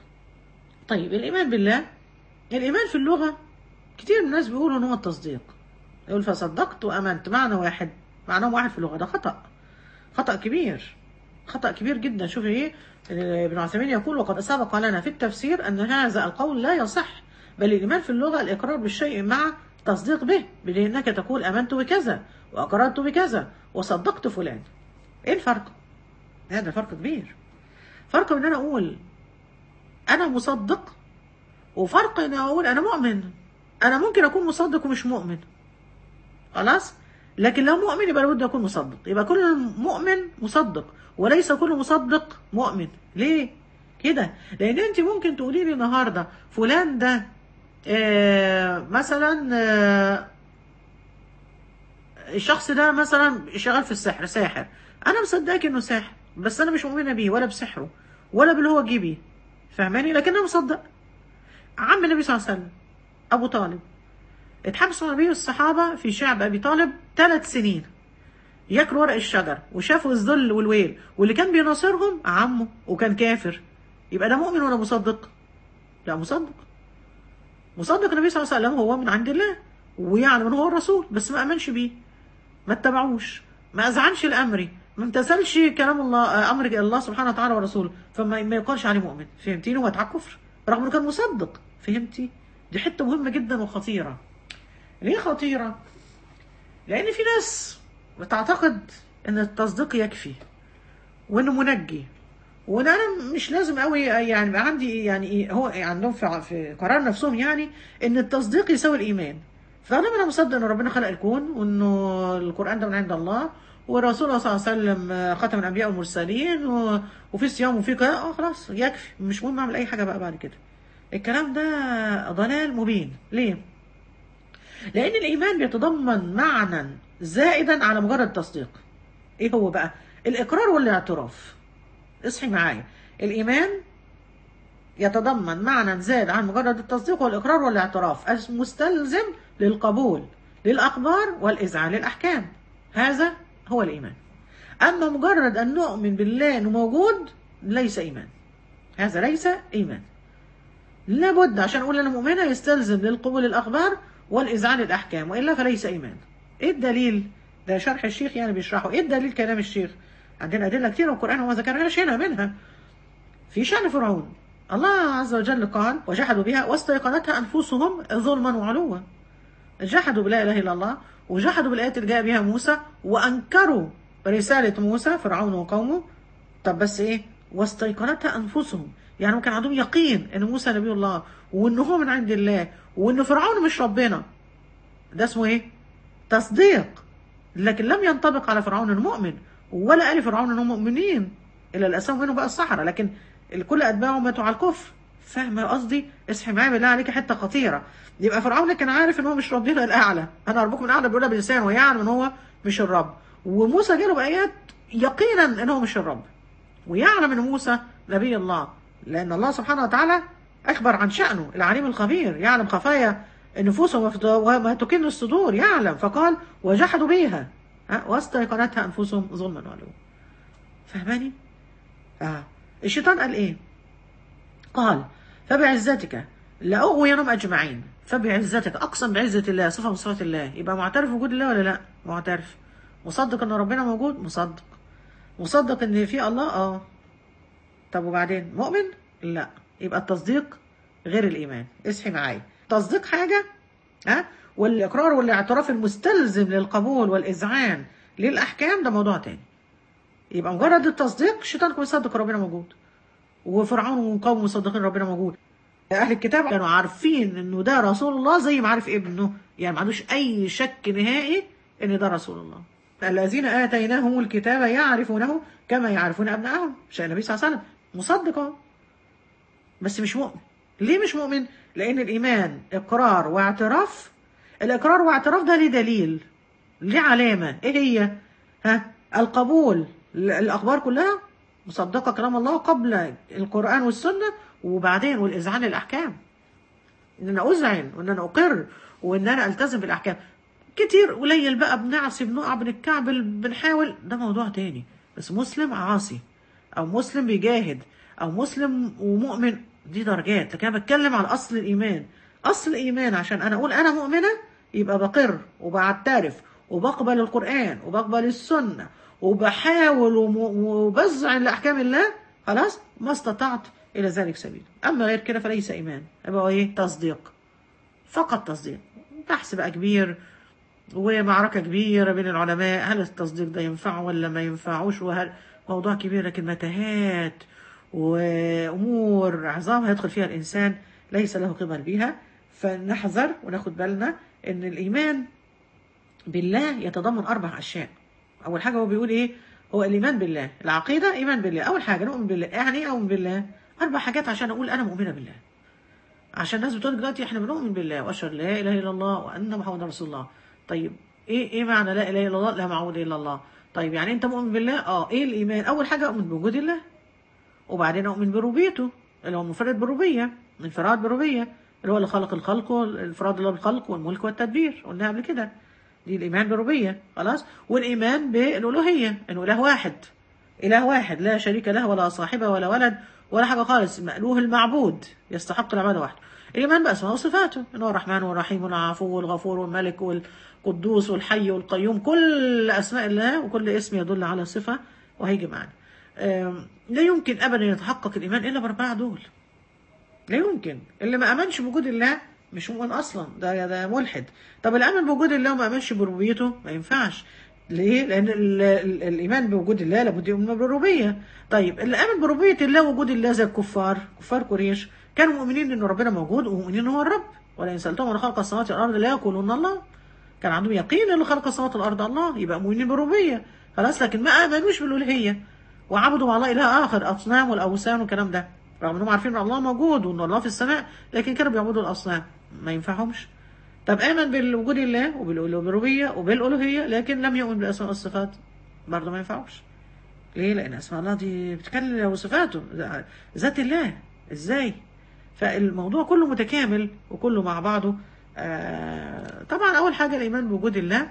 طيب الإيمان بالله الإيمان في اللغة كتير من الناس بيقولوا إن هو التصديق يقول فصدقت وأمنت معنى واحد معناه واحد في اللغة ده خطأ خطأ كبير خطأ كبير جدا شوف ايه ابن عثيمين يقول وقد سبق لنا في التفسير أن هذا القول لا يصح بل الإيمان في اللغة الإقرار بالشيء مع تصديق به بأنك تقول آمنت بكذا وأقررت بكذا وصدقت فلان إيه الفرق؟ هذا فرق كبير فرق ان انا اقول انا مصدق وفرق ان اقول انا مؤمن انا ممكن اكون مصدق ومش مؤمن خلاص لكن لو مؤمن يبقى لابد اكون مصدق يبقى كل مؤمن مصدق وليس كل مصدق مؤمن ليه كده لان انت ممكن تقولي لي النهارده فلان ده آه مثلا آه الشخص ده مثلا شغال في السحر ساحر انا مصدقك انه ساحر بس انا مش مؤمنه بيه ولا بسحره ولا باللي هو جه بيه فاهماني لكن انا مصدق عم النبي صلى الله عليه وسلم ابو طالب اتحبسوا النبي والصحابه في شعب ابي طالب ثلاث سنين ياكلوا ورق الشجر وشافوا الذل والويل واللي كان بيناصرهم عمه وكان كافر يبقى ده مؤمن ولا مصدق لا مصدق مصدق النبي صلى الله عليه وسلم هو من عند الله ويعلم ان هو الرسول بس ما امنش بيه ما اتبعوش ما اذعنش لامري ما امتثلش كلام الله امر الله سبحانه وتعالى ورسوله فما ما يقالش عليه مؤمن فهمتيني هو اتعب كفر رغم انه كان مصدق فهمتي دي حته مهمه جدا وخطيره ليه خطيره لان في ناس بتعتقد ان التصديق يكفي وانه منجي وان انا مش لازم قوي يعني يبقى عندي يعني ايه هو عندهم في, في قرار نفسهم يعني ان التصديق يساوي الايمان فانا انا مصدق ان ربنا خلق الكون وانه القران ده من عند الله ورسوله صلى الله عليه وسلم ختم الانبياء والمرسلين و... وفي صيام وفي كده اه خلاص يكفي مش مهم اعمل اي حاجه بقى بعد كده الكلام ده ضلال مبين ليه لان الايمان بيتضمن معنى زائدا على مجرد التصديق ايه هو بقى الاقرار والاعتراف اصحي معايا الايمان يتضمن معنى زاد عن مجرد التصديق والاقرار والاعتراف مستلزم للقبول للاخبار والاذعان للاحكام هذا هو الايمان اما مجرد ان نؤمن بالله انه موجود ليس ايمان هذا ليس ايمان لابد عشان اقول انا مؤمنه يستلزم للقبول الاخبار والاذعان للاحكام والا فليس ايمان ايه الدليل ده شرح الشيخ يعني بيشرحه ايه الدليل كلام الشيخ عندنا ادله كتير والقران وما ذكرناش هنا منها في شان فرعون الله عز وجل قال وجحدوا بها واستيقنتها انفسهم ظلما وعلوا جحدوا بلا اله الا الله وجحدوا بالايات اللي جاء بها موسى وانكروا رساله موسى فرعون وقومه طب بس ايه واستيقنتها انفسهم يعني كان عندهم يقين ان موسى نبي الله وان هو من عند الله وان فرعون مش ربنا ده اسمه ايه تصديق لكن لم ينطبق على فرعون المؤمن ولا قال فرعون انهم مؤمنين الا الاسلام منهم بقى الصحراء لكن كل اتباعه ماتوا على الكفر فاهمه قصدي اصحي معايا بالله عليك حته خطيره يبقى فرعون كان عارف ان هو مش ربنا الاعلى انا ربكم الاعلى بيقولها بلسانه ويعلم ان هو مش الرب وموسى جاله بايات يقينا ان هو مش الرب ويعلم ان موسى نبي الله لأن الله سبحانه وتعالى أخبر عن شأنه العليم الخبير يعلم خفايا النفوس وما- وما تكن الصدور يعلم فقال وجحدوا بها ها، واستيقنتها أنفسهم ظلما وعلوا فهماني؟ آه. الشيطان قال إيه؟ قال فبعزتك لأغوينهم أجمعين فبعزتك أقسم بعزة الله صفة من صفات الله يبقى معترف بوجود الله ولا لا؟ معترف مصدق إن ربنا موجود؟ مصدق مصدق إن في الله؟ آه طب وبعدين مؤمن؟ لا يبقى التصديق غير الإيمان اصحي معايا تصديق حاجة ها والإقرار والاعتراف المستلزم للقبول والإذعان للأحكام ده موضوع تاني يبقى مجرد التصديق الشيطان كان يصدق ربنا موجود وفرعون وقومه مصدقين ربنا موجود اهل الكتاب كانوا عارفين انه ده رسول الله زي ما عارف ابنه يعني ما عندوش اي شك نهائي ان ده رسول الله الذين اتيناهم الكتاب يعرفونه كما يعرفون ابنائهم شاء النبي صلى الله عليه وسلم مصدق اهو بس مش مؤمن ليه مش مؤمن لان الايمان اقرار واعتراف الاقرار واعتراف ده ليه دليل ليه علامه ايه هي ها القبول ال- الاخبار كلها مصدقه كلام الله قبل القران والسنه وبعدين والاذعان للاحكام ان انا اذعن وان انا اقر وان انا التزم بالاحكام كتير قليل بقى بنعصي بنقع بنتكعبل بنحاول ده موضوع تاني بس مسلم عاصي او مسلم بيجاهد او مسلم ومؤمن دي درجات لكن انا بتكلم على اصل الايمان اصل الايمان عشان انا اقول انا مؤمنه يبقى بقر وبعترف وبقبل القران وبقبل السنه وبحاول وم- وبزعن لاحكام الله خلاص ما استطعت الى ذلك سبيل اما غير كده فليس ايمان يبقى ايه تصديق فقط تصديق بحث بقى كبير ومعركة كبيرة بين العلماء هل التصديق ده ينفعه ولا ما ينفعوش وهل موضوع كبير لكن متاهات وأمور عظام هيدخل فيها الإنسان ليس له قبل بها فنحذر وناخد بالنا إن الإيمان بالله يتضمن أربع أشياء أول حاجة هو بيقول إيه هو الإيمان بالله العقيدة إيمان بالله أول حاجة نؤمن بالله يعني إيه أؤمن بالله أربع حاجات عشان أقول أنا مؤمنة بالله عشان الناس بتقول دلوقتي احنا بنؤمن بالله واشهد لا اله الا الله وان محمد رسول الله طيب ايه ايه معنى لا اله الا الله لا معبود الا الله طيب يعني انت مؤمن بالله اه ايه الايمان اول حاجه اؤمن بوجود الله وبعدين اؤمن بربوبيته اللي هو منفرد بالربوبيه انفراد بالربوبيه اللي هو اللي خلق الخلق والانفراد الله بالخلق والملك والتدبير قلناها قبل كده دي الايمان بالربوبيه خلاص والايمان بالالوهيه انه اله واحد إله واحد لا شريك له ولا صاحبه ولا ولد ولا حاجة خالص مألوه المعبود يستحق العبادة وحده الإيمان بأسماء وصفاته إنه الرحمن والرحيم والعفو والغفور والملك والقدوس والحي والقيوم كل أسماء الله وكل اسم يدل على صفة وهيجي معنا أم، لا يمكن أبدا يتحقق الإيمان إلا بأربعة دول لا يمكن اللي ما امنش بوجود الله مش مؤمن اصلا ده ده ملحد طب اللي امن بوجود الله وما امنش بربوبيته ما ينفعش ليه لان ال ال الايمان بوجود الله لابد يؤمن بالربوبيه طيب اللي امن بربوبيه الله ووجود الله زي الكفار كفار قريش كانوا مؤمنين ان ربنا موجود ومؤمنين ان هو الرب ولئن سالتهم من خلق السماوات والارض لا يقولون الله كان عندهم يقين ان اللي خلق السماوات والارض الله يبقى مؤمنين بالربوبيه خلاص لكن ما امنوش بالالوهيه وعبدوا مع الله اله اخر اصنام والاوثان والكلام ده رغم انهم عارفين ان الله موجود وان الله في السماء لكن كانوا بيعبدوا الاصنام ما ينفعهمش طب امن بوجود الله وبالربوبيه وبالالوهيه لكن لم يؤمن بالاسماء والصفات برضه ما ينفعوش ليه لان اسماء الله دي بتتكلم وصفاته ذات الله ازاي فالموضوع كله متكامل وكله مع بعضه آه طبعا اول حاجه الايمان بوجود الله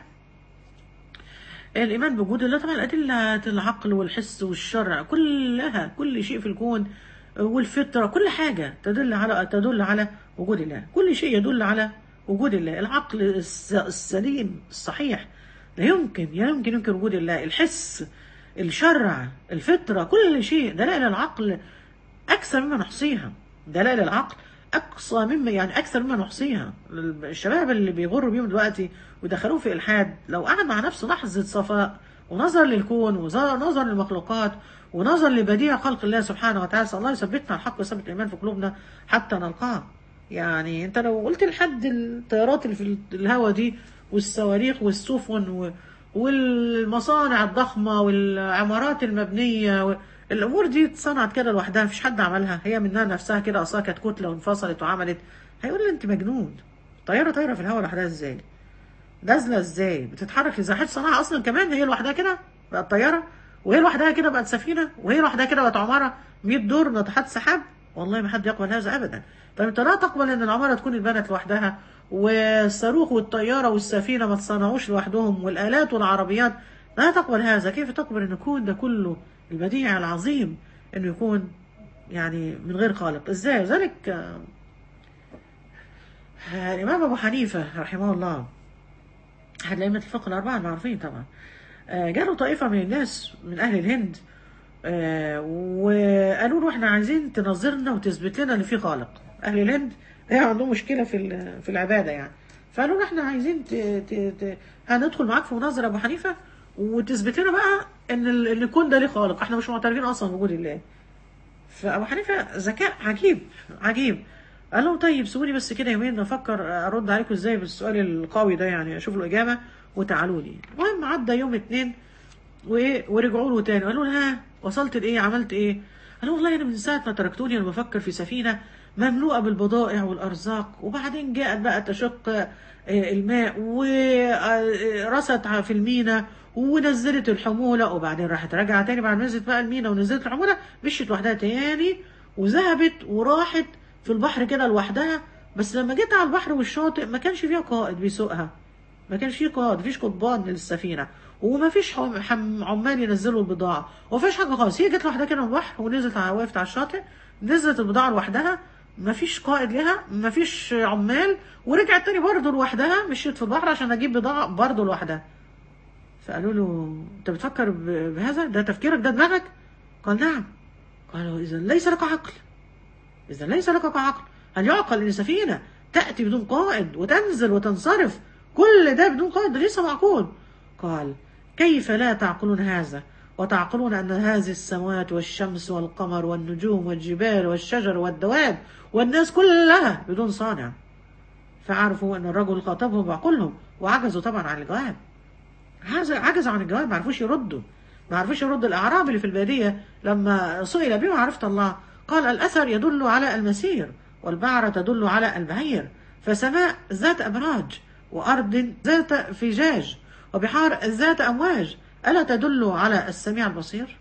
الإيمان بوجود الله طبعا أدلة العقل والحس والشرع كلها كل شيء في الكون والفطرة كل حاجة تدل على تدل على وجود الله كل شيء يدل على وجود الله العقل الس- السليم الصحيح لا يمكن لا يمكن يمكن وجود الله الحس الشرع الفطرة كل شيء دلائل العقل أكثر مما نحصيها دلائل العقل أقصى مما يعني أكثر مما نحصيها الشباب اللي بيغروا بيهم دلوقتي ودخلوه في إلحاد لو قعد مع نفسه لحظة صفاء ونظر للكون ونظر للمخلوقات ونظر لبديع خلق الله سبحانه وتعالى صلى الله يثبتنا على الحق ويثبت الإيمان في قلوبنا حتى نلقاه يعني انت لو قلت لحد الطيارات اللي في الهوا دي والصواريخ والسفن و... والمصانع الضخمة والعمارات المبنية و... الأمور دي اتصنعت كده لوحدها مفيش حد عملها هي منها نفسها كده أصلا كانت كتلة وانفصلت وعملت هيقول لي أنت مجنون طيارة طايرة في الهواء لوحدها إزاي؟ نازلة إزاي؟ بتتحرك إزاي؟ حد صنعها أصلا كمان هي لوحدها كده بقت طيارة وهي لوحدها كده بقت سفينة وهي لوحدها كده بقت عمارة 100 دور ناطحات سحاب والله ما حد يقبل هذا ابدا طب انت لا تقبل ان العماره تكون اتبنت لوحدها والصاروخ والطياره والسفينه ما تصنعوش لوحدهم والالات والعربيات لا تقبل هذا كيف تقبل ان يكون ده كله البديع العظيم انه يكون يعني من غير خالق ازاي ذلك آه، آه، الامام ابو حنيفه رحمه الله احد ائمه الفقه الاربعه المعروفين طبعا آه، جاله طائفه من الناس من اهل الهند آه، وقالوا له احنا عايزين تنظرنا وتثبت لنا ان في خالق اهل الهند هي عندهم مشكله في ال- في العباده يعني فقالوا له احنا عايزين ت... ت... ت... هندخل معاك في مناظره ابو حنيفه وتثبت لنا بقى ان ال... ان الكون ده ليه خالق احنا مش معترفين اصلا بوجود الله فابو حنيفه ذكاء عجيب عجيب قال لهم طيب سيبوني بس كده يومين افكر ارد عليكم ازاي بالسؤال القوي ده يعني اشوف له اجابه وتعالوا لي المهم عدى يوم اتنين وايه ورجعوا له تاني قالوا له ها وصلت لايه عملت ايه قال له والله انا من ساعه ما تركتوني انا بفكر في سفينه مملوءه بالبضائع والارزاق وبعدين جاءت بقى تشق آه، الماء ورست في المينا ونزلت الحموله وبعدين راحت راجعه تاني بعد ما نزلت بقى المينا ونزلت الحموله مشيت لوحدها تاني وذهبت وراحت في البحر كده لوحدها بس لما جيت على البحر والشاطئ ما كانش فيها قائد بيسوقها ما كانش فيه قائد مفيش قضبان للسفينه وما فيش حم- حم- عمال ينزلوا البضاعه ومفيش حاجه خالص هي جت لوحدها كده من البحر ونزلت على وقفت على الشاطئ نزلت البضاعه لوحدها مفيش قائد لها مفيش عمال ورجعت تاني برضه لوحدها مشيت في البحر عشان اجيب بضاعه برضه لوحدها فقالوا له انت بتفكر ب- بهذا ده تفكيرك ده دماغك قال نعم قالوا اذا ليس لك عقل إذا ليس لك عقل هل يعقل أن سفينة تأتي بدون قائد وتنزل وتنصرف كل ده بدون قائد ده ليس معقول قال كيف لا تعقلون هذا وتعقلون أن هذه السماوات والشمس والقمر والنجوم والجبال والشجر والدواب والناس كلها بدون صانع فعرفوا أن الرجل خاطبهم بعقولهم وعجزوا طبعا عن الجواب عجز- عجزوا عن الجواب ما عرفوش يردوا ما عرفوش يرد الأعراب اللي في البادية لما سئل بما عرفت الله قال الأثر يدل على المسير والبعرة تدل على البعير فسماء ذات أبراج وأرض ذات فجاج وبحار ذات أمواج ألا تدل على السميع البصير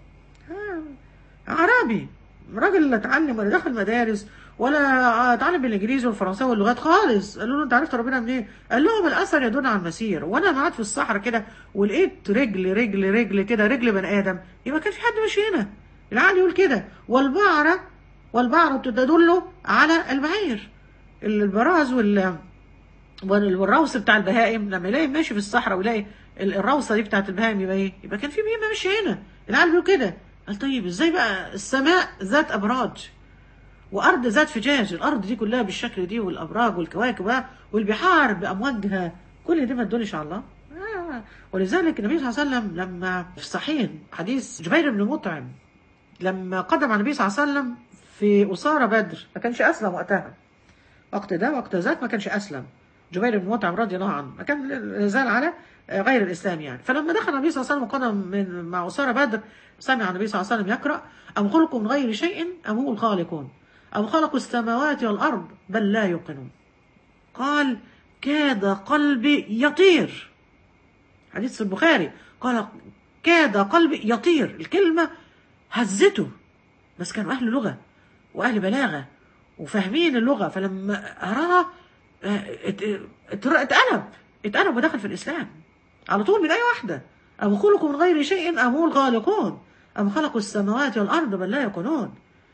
آه، أعرابي راجل لا اتعلم ولا دخل مدارس ولا اتعلم بالانجليزي والفرنساوي واللغات خالص قالوا له انت عرفت ربنا منين؟ قال لهم الاثر يدل على المسير وانا قاعد في الصحراء كده ولقيت رجل رجل رجل كده رجل بني ادم يبقى كان في حد ماشي هنا العقل يقول كده والبعره والبعره تدل على البعير البراز وال وال- والروث بتاع البهائم لما يلاقي ماشي في الصحراء ويلاقي ال- الروثه دي بتاعت البهائم يبقى ايه؟ يبقى كان في بهيمه ماشي هنا العقل بيقول كده قال طيب ازاي بقى السماء ذات ابراج وارض ذات فجاج الارض دي كلها بالشكل دي والابراج والكواكب بقى والبحار بامواجها كل دي ما تدلش على الله آه. ولذلك النبي صلى الله عليه وسلم لما في الصحيح حديث جبير بن مطعم لما قدم على النبي صلى الله عليه وسلم في أسارة بدر ما كانش أسلم وقتها وقت ده وقت ذاك ما كانش أسلم جبير بن مطعم رضي الله عنه ما كان زال على غير الإسلام يعني فلما دخل النبي صلى الله عليه وسلم وقدم من مع أسارة بدر سمع النبي صلى الله عليه وسلم يقرأ أم خلقوا من غير شيء أم هم الخالقون أم خلقوا السماوات والأرض بل لا يوقنون قال كاد قلبي يطير حديث في البخاري قال كاد قلبي يطير الكلمة هزته بس كانوا أهل لغة وأهل بلاغة وفاهمين اللغة فلما أراها آه، ات- ات- اتقلب اتقلب ودخل في الإسلام على طول من أي واحدة أم خلقوا من غير شيء أم هم الخالقون أم خلقوا السماوات والأرض بل لا يكونون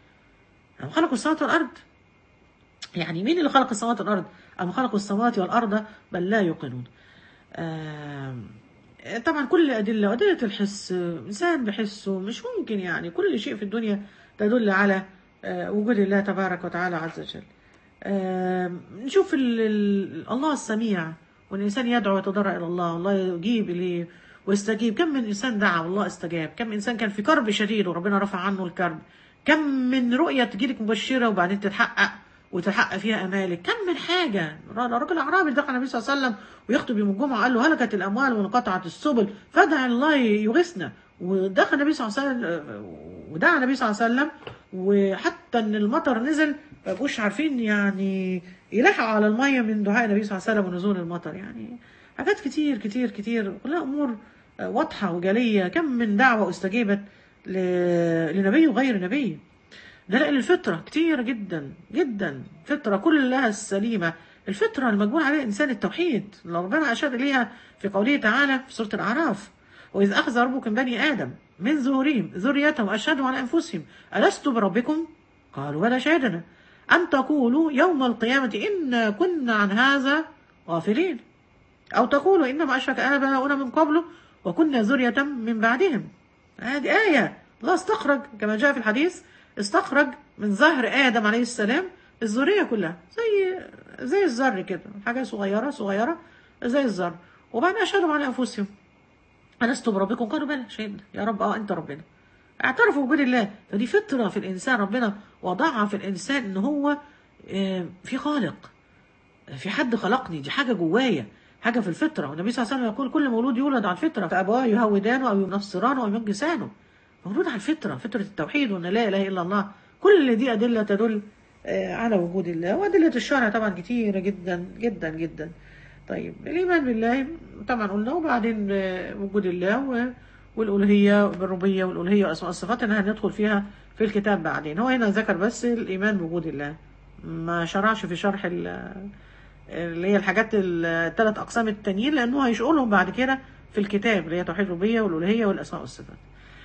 أم خلقوا السماوات والأرض يعني مين اللي خلق السماوات والأرض أم خلقوا السماوات والأرض بل لا يوقنون آم، طبعا كل الأدلة وأدلة الحس آه، إنسان بحسه مش ممكن يعني كل شيء في الدنيا تدل على آه، وجود الله تبارك وتعالى عز وجل آم، نشوف ال- ال- الله السميع والإنسان يدعو ويتضرع إلى الله والله يجيب إليه ويستجيب كم من إنسان دعا والله استجاب كم من إنسان كان في كرب شديد وربنا رفع عنه الكرب كم من رؤية تجيلك مبشرة وبعدين تتحقق وتحقق فيها امالك كم من حاجه راجل اعرابي دخل النبي صلى الله عليه وسلم ويخطب يوم الجمعه قال له هلكت الاموال وانقطعت السبل فادع الله يغيثنا ودخل النبي صلى الله عليه وسلم ودعا النبي صلى الله عليه وسلم وحتى ان المطر نزل ما بقوش عارفين يعني يلحقوا على الميه من دعاء النبي صلى الله عليه وسلم ونزول المطر يعني حاجات كتير كتير كتير كلها امور واضحه وجليه كم من دعوه استجيبت ل- لنبي وغير نبي دلائل الفطرة كتيرة جدا جدا فطرة كلها السليمة الفطرة المجموع عليها إنسان التوحيد اللي ربنا أشار إليها في قوله تعالى في سورة الأعراف وإذ أخذ ربكم بني آدم من ظهورهم ذريتهم وأشهدوا على أنفسهم ألست بربكم؟ قالوا بلى شهدنا أن تقولوا يوم القيامة إنا كنا عن هذا غافلين أو تقولوا إنما أشرك آباؤنا من قبل وكنا ذرية من بعدهم هذه آية الله استخرج كما جاء في الحديث استخرج من ظهر آدم عليه السلام الذرية كلها زي زي الذر كده حاجة صغيرة صغيرة زي الذر وبعدين أشهدوا على أنفسهم ألست بربكم قالوا بلى شهدنا يا رب أه أنت ربنا اعترفوا بوجود الله فدي فطرة في الإنسان ربنا وضعها في الإنسان إن هو آه، في خالق في حد خلقني دي حاجة جوايا حاجة في الفطرة والنبي صلى الله عليه وسلم يقول كل مولود يولد على الفطرة فأبواه يهودانه أو ينصرانه أو يمجسانه مولود على الفطرة فطرة التوحيد وأن لا إله إلا الله كل دي أدلة تدل آه، على وجود الله وأدلة الشرع طبعا كتيرة جدا جدا جدا طيب الإيمان بالله طبعا قلنا وبعدين آه، وجود الله و- والألوهية بالربوبية والألوهية وأسماء الصفات إنها هندخل فيها في الكتاب بعدين هو هنا ذكر بس الإيمان بوجود الله ما شرعش في شرح ال- اللي هي الحاجات الثلاث أقسام التانيين لأنه هيشغلهم بعد كده في الكتاب اللي هي توحيد الربوبية والألوهية والأسماء والصفات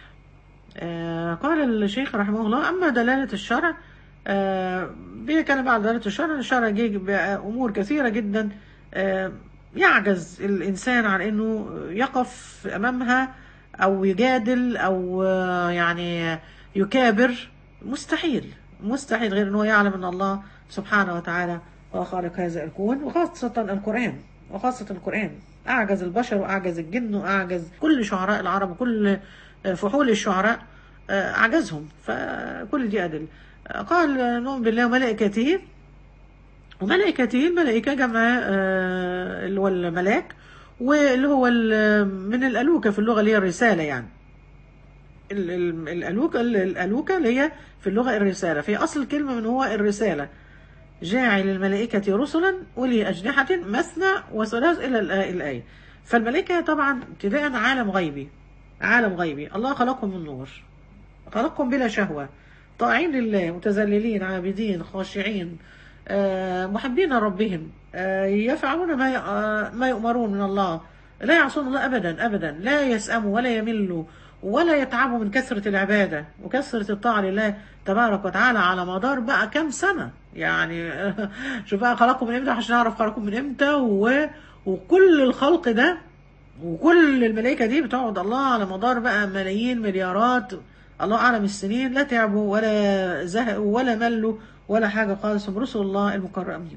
آه، قال الشيخ رحمه الله أما دلالة الشرع آه، بيتكلم بعد دلالة الشرع الشرع جه بأمور كثيرة جدا آه، يعجز الإنسان عن أنه يقف أمامها أو يجادل أو آه، يعني يكابر مستحيل مستحيل غير أنه يعلم أن الله سبحانه وتعالى هو خالق هذا الكون وخاصة القرآن وخاصة القرآن أعجز البشر وأعجز الجن وأعجز كل شعراء العرب وكل فحول الشعراء آه، أعجزهم فكل دي أدل آه، قال نؤمن بالله وملائكته وملائكته الملائكة جمع آه، اللي هو الملاك واللي هو ال- من الألوكة في اللغة اللي هي الرسالة يعني ال- ال- الألوكة الألوكة اللي هي في اللغة الرسالة في أصل الكلمة من هو الرسالة جاعل الملائكة رسلا أولي أجنحة مثنى وثلاث إلى الآ- الآية فالملائكة طبعا ابتداء عالم غيبي عالم غيبي الله خلقهم من نور خلقهم بلا شهوة طاعين لله متذللين عابدين خاشعين آه، محبين ربهم آه، يفعلون ما ي- آه، ما يؤمرون من الله لا يعصون الله أبدا أبدا لا يسأموا ولا يملوا ولا يتعبوا من كثرة العبادة وكثرة الطاعة لله تبارك وتعالى على مدار بقى كام سنة يعني شوف بقى خلقكم من امتى عشان نعرف خلقكم من امتى و... وكل الخلق ده وكل الملائكة دي بتقعد الله على مدار بقى ملايين مليارات الله أعلم السنين لا تعبوا ولا زهقوا ولا ملوا ولا حاجة خالص هم رسل الله المكرمين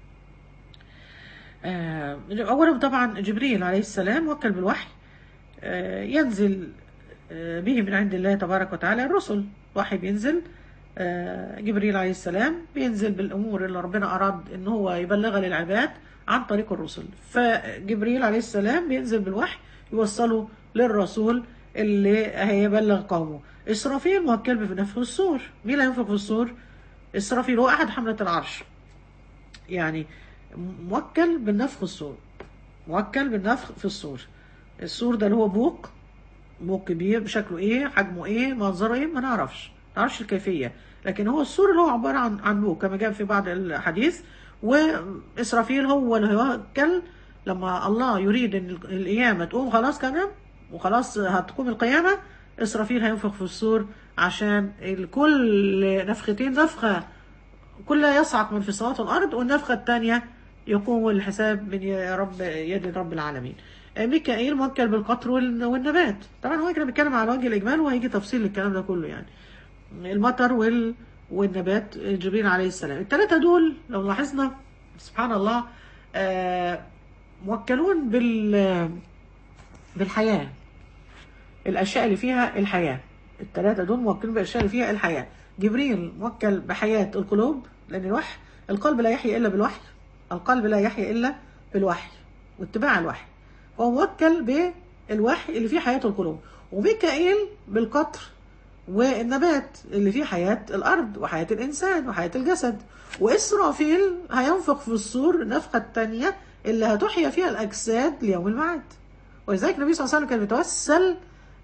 آه، أولا طبعا جبريل عليه السلام وكل بالوحي آه، ينزل آه، به من عند الله تبارك وتعالى الرسل وحي بينزل آه، جبريل عليه السلام بينزل بالأمور اللي ربنا أراد إن هو يبلغها للعباد عن طريق الرسل فجبريل عليه السلام بينزل بالوحي يوصله للرسول اللي هيبلغ قومه إسرافيل موكل بنفخ الصور مين اللي هينفخ في الصور إسرافيل هو أحد حملة العرش يعني موكل بالنفخ الصور موكل بالنفخ في الصور السور ده اللي هو بوق بوق كبير بشكله ايه حجمه ايه منظره ايه ما نعرفش ما نعرفش الكيفيه لكن هو السور اللي هو عباره عن عن بوق كما جاء في بعض الحديث واسرافيل هو اللي هيوكل لما الله يريد ان القيامه تقوم خلاص كمان وخلاص هتقوم القيامه اسرافيل هينفخ في السور عشان الكل نفختين نفخه كلها يصعق من في السماوات والارض والنفخه الثانيه يقوم الحساب من يا رب يد رب العالمين ميكائيل موكل بالقطر وال- والنبات طبعا هو كده بيتكلم على وجه الاجمال وهيجي تفصيل للكلام ده كله يعني المطر وال والنبات جبريل عليه السلام الثلاثه دول لو لاحظنا سبحان الله آه، موكلون بال بالحياه الاشياء اللي فيها الحياه الثلاثه دول موكلين بالاشياء اللي فيها الحياه جبريل موكل بحياه القلوب لان الوحي القلب لا يحيا الا بالوحي القلب لا يحيا الا بالوحي واتباع الوحي هو موكل بالوحي اللي فيه حياه القلوب وميكائيل بالقطر والنبات اللي فيه حياة الأرض وحياة الإنسان وحياة الجسد وإسرافيل هينفخ في الصور النفخة التانية اللي هتحيا فيها الأجساد ليوم الميعاد ولذلك النبي صلى الله عليه وسلم كان بيتوسل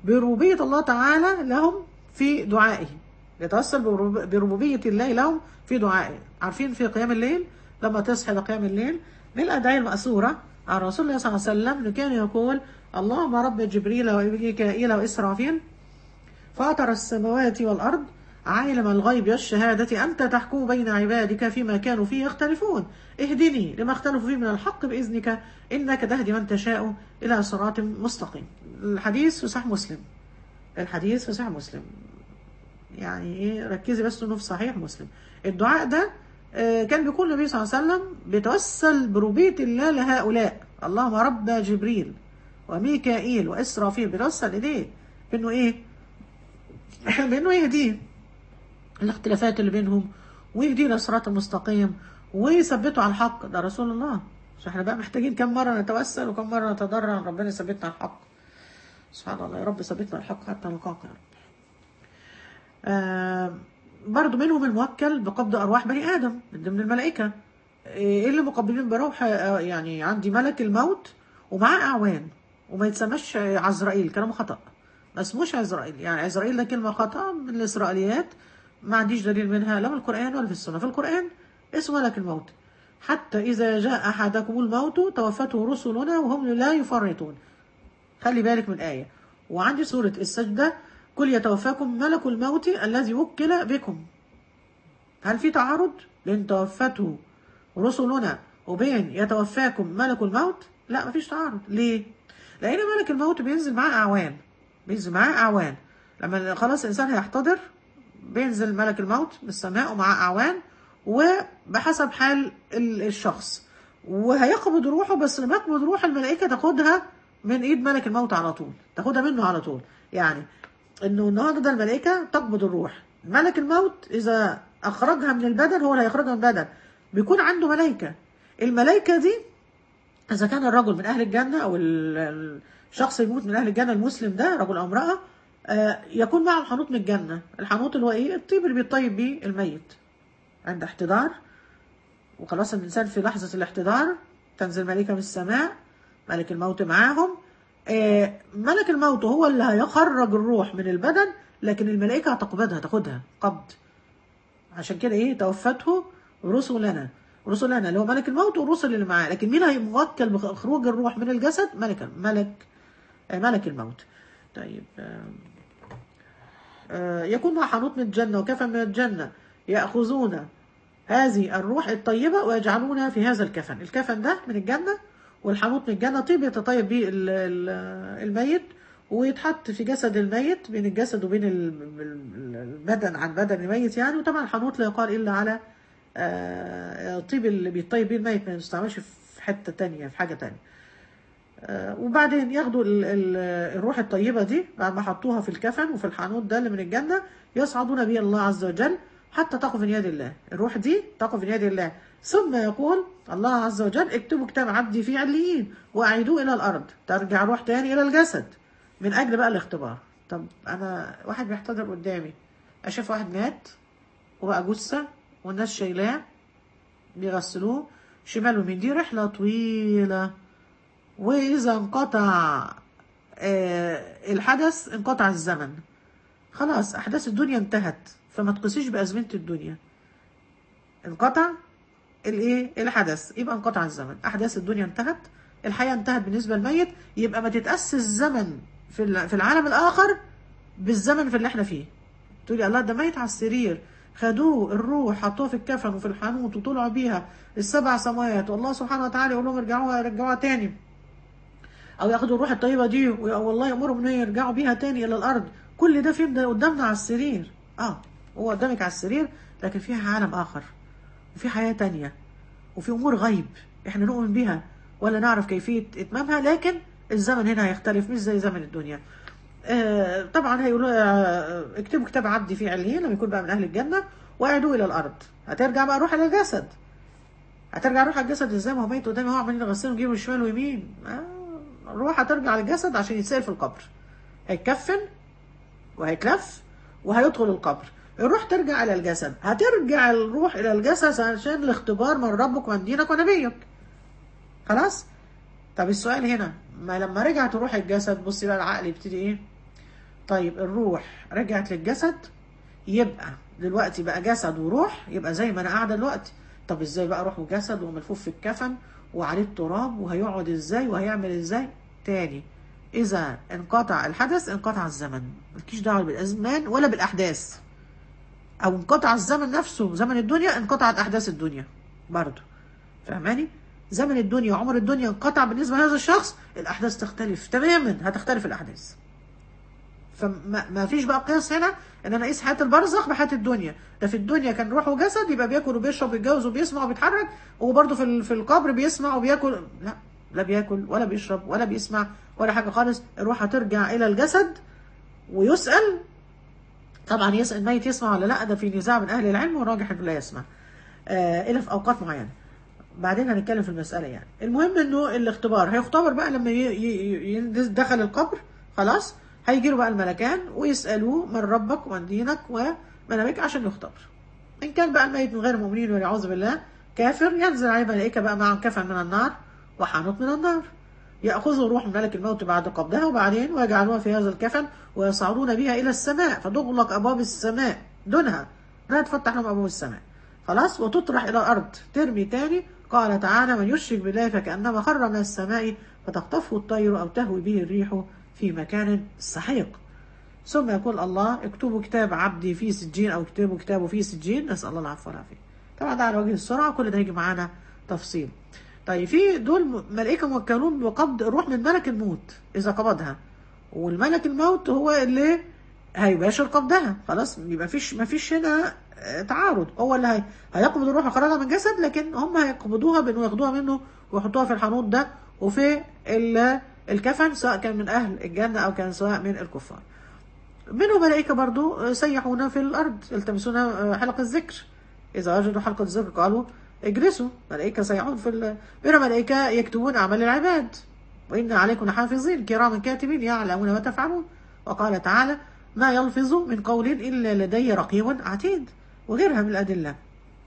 بربوبية الله تعالى لهم في دعائه يتوسل برب- بربوبية الله لهم في دعائه عارفين في قيام الليل لما تصحى لقيام الليل من الأدعية المأثورة عن رسول الله صلى الله عليه وسلم إنه كان يقول اللهم رب جبريل وميكائيل وإسرافيل فاطر السماوات والأرض عالم الغيب والشهادة أنت تحكم بين عبادك فيما كانوا فيه يختلفون اهدني لما اختلفوا فيه من الحق بإذنك إنك تهدي من تشاء إلى صراط مستقيم الحديث في صحيح مسلم الحديث في صحيح مسلم يعني ايه ركزي بس انه في صحيح مسلم الدعاء ده آه، كان بيقول النبي صلى الله عليه وسلم بيتوسل بربوبية الله لهؤلاء اللهم رب جبريل وميكائيل وإسرافيل بيتوسل إليه بأنه إيه بأنه يهديه الاختلافات اللي بينهم ويهديه للصراط المستقيم ويثبته على الحق ده رسول الله مش احنا بقى محتاجين كم مرة نتوسل وكم مرة نتضرع ان ربنا يثبتنا على الحق سبحان الله يا رب ثبتنا على الحق حتى نلقاك يا رب آه برضو منهم الموكل بقبض أرواح بني آدم من ضمن الملائكة إيه اللي مقبلين بروح آه، يعني عندي ملك الموت ومعاه أعوان وما يتسمىش عزرائيل كلام خطأ ما اسموش عزرائيل يعني عزرائيل ده كلمة خطأ من الإسرائيليات ما عنديش دليل منها لا من القرآن ولا في السنة في القرآن اسمه ملك الموت حتى إذا جاء أحدكم الموت توفته رسلنا وهم لا يفرطون خلي بالك من آية وعندي سورة السجدة كل يتوفاكم ملك الموت الذي وكل بكم هل في تعارض بين توفته رسلنا وبين يتوفاكم ملك الموت لا مفيش تعارض ليه لأن ملك الموت بينزل معاه أعوان بينزل معاه أعوان لما خلاص الإنسان هيحتضر بينزل ملك الموت من السماء ومعاه أعوان وبحسب حال ال- الشخص وهيقبض روحه بس لما يقبض روح الملائكة تاخدها من ايد ملك الموت على طول تاخدها منه على طول يعني انه النهارده الملائكة تقبض الروح ملك الموت اذا اخرجها من البدن هو اللي هيخرجها من البدن بيكون عنده ملائكة الملائكة دي إذا كان الرجل من أهل الجنة أو ال- الشخص يموت من أهل الجنة المسلم ده رجل أو امرأة آه، يكون معه حنوط من الجنة الحنوط اللي هو إيه الطيب اللي بيطيب بيه الميت عند احتضار وخلاص الإنسان في لحظة الاحتضار تنزل ملائكة من السماء ملك الموت معاهم آه، ملك الموت هو اللي هيخرج الروح من البدن لكن الملائكة هتقبضها تاخدها قبض عشان كده ايه توفته رسلنا رسلنا اللي هو ملك الموت والرسل اللي معاه لكن مين هيموكل بخروج الروح من الجسد ملك ملك آه، ملك الموت طيب آم، آه، يكون مع حنوط من الجنة وكفن من الجنة يأخذون هذه الروح الطيبة ويجعلونها في هذا الكفن الكفن ده من الجنة والحنوط من الجنة طيب يتطيب به ال- ال- الميت ويتحط في جسد الميت بين الجسد وبين ال- ال- البدن عن بدن الميت يعني وطبعا الحنوط لا يقال إلا على آه، الطيب اللي بيطيب بيه الميت ما يستعملش في حتة تانية في حاجة تانية آه، وبعدين ياخدوا ال- ال- الروح الطيبة دي بعد ما حطوها في الكفن وفي الحانوت ده اللي من الجنة يصعدون بها الله عز وجل حتى تقف من يد الله الروح دي تقف من يد الله ثم يقول الله عز وجل اكتبوا كتاب عبدي في عليين وأعيدوه إلى الأرض ترجع روح تاني إلى الجسد من أجل بقى الاختبار طب أنا واحد بيحتضر قدامي أشوف واحد مات وبقى جثة والناس شايلاه بيغسلوه شمال ويمين دي رحلة طويلة وإذا انقطع آه، الحدث انقطع الزمن خلاص أحداث الدنيا انتهت فما تقيسيش بأزمنة الدنيا انقطع الايه الحدث يبقى انقطع الزمن أحداث الدنيا انتهت الحياة انتهت بالنسبة للميت يبقى ما تتأسس الزمن في ال- في العالم الآخر بالزمن في اللي احنا فيه تقولي الله ده ميت على السرير خدوه الروح حطوه في الكفن وفي الحانوت وطلعوا بيها السبع سماوات والله سبحانه وتعالى يقول لهم ارجعوها رجعوها تاني او ياخدوا الروح الطيبه دي وي- والله يامرهم ان يرجعوا بيها تاني الى الارض كل ده فين ده قدامنا على السرير اه هو قدامك على السرير لكن فيها عالم اخر وفي حياه تانية وفي امور غيب احنا نؤمن بها ولا نعرف كيفيه اتمامها لكن الزمن هنا هيختلف مش زي زمن الدنيا آه، طبعا هيقولوا آه، اكتبوا كتاب عبدي في عليين لما يكون بقى من اهل الجنه واعدوه الى الارض هترجع بقى روح الى الجسد هترجع روح الجسد ازاي ما هو ميت قدامي هو عمالين يغسلوا يجيبوا شمال ويمين آه، الروح هترجع للجسد عشان يتسال في القبر هيتكفن وهيتلف وهيدخل القبر الروح ترجع الى الجسد هترجع الروح الى الجسد عشان الاختبار من ربك ومن دينك ونبيك خلاص طب السؤال هنا ما لما رجعت روح الجسد بصي بقى العقل يبتدي ايه طيب الروح رجعت للجسد يبقى دلوقتي بقى جسد وروح يبقى زي ما انا قاعده دلوقتي طب ازاي بقى روح وجسد وملفوف في الكفن وعليه التراب وهيقعد ازاي وهيعمل ازاي تاني اذا انقطع الحدث انقطع الزمن مالكيش دعوه بالازمان ولا بالاحداث او انقطع الزمن نفسه زمن الدنيا انقطعت احداث الدنيا برضه فاهماني زمن الدنيا وعمر الدنيا انقطع بالنسبه لهذا الشخص الاحداث تختلف تماما هتختلف الاحداث فما ما فيش بقى قياس هنا ان انا اقيس حياه البرزخ بحياه الدنيا ده في الدنيا كان روح وجسد يبقى بياكل وبيشرب ويتجوز وبيسمع وبيتحرك وبرضه في ال- في القبر بيسمع وبياكل لا لا بياكل ولا بيشرب ولا بيسمع ولا حاجه خالص الروح هترجع الى الجسد ويسال طبعا يسال الميت يسمع ولا لا ده في نزاع من اهل العلم والراجح انه لا يسمع آه الا في اوقات معينه بعدين هنتكلم في المسألة يعني المهم انه الاختبار هيختبر بقى لما ي- ي- ي- دخل القبر خلاص هيجيله بقى الملكان ويسألوه من ربك ومن دينك ومن نبيك عشان يختبر إن كان بقى الميت من غير مؤمنين والعياذ بالله كافر ينزل عليه ملائكة بقى معهم كفن من النار وحانوت من النار يأخذوا روح من ملك الموت بعد قبضها وبعدين ويجعلوها في هذا الكفن ويصعدون بها إلى السماء فتغلق أبواب السماء دونها لا تفتح لهم أبواب السماء خلاص وتطرح إلى الأرض ترمي تاني قال تعالى من يشرك بالله فكأنما خر من السماء فتخطفه الطير أو تهوي به الريح في مكان سحيق ثم يقول الله اكتبوا كتاب عبدي في سجين أو اكتبوا كتابه في سجين نسأل الله العفو والعافية طبعا ده على وجه السرعة كل ده هيجي معانا تفصيل طيب في دول ملائكة موكلون بقبض الروح من ملك الموت إذا قبضها والملك الموت هو اللي هيباشر قبضها خلاص يبقى فيش ما فيش هنا آه، تعارض هو اللي هي هيقبض الروح ويخرجها من الجسد لكن هم هيقبضوها بانه ياخدوها منه ويحطوها في الحانوت ده وفي ال- الكفن سواء كان من اهل الجنه او كان سواء من الكفار. منهم ملائكه برضو آه، سيحون في الارض يلتمسون آه، حلق الذكر اذا وجدوا حلقه الذكر قالوا اجلسوا ملائكه سيحون في ال... منهم ملائكه يكتبون اعمال العباد وإن عليكم حافظين كراما كاتبين يعلمون ما تفعلون وقال تعالى ما يلفظ من قول إلا لدي رقيب عتيد وغيرها من الأدلة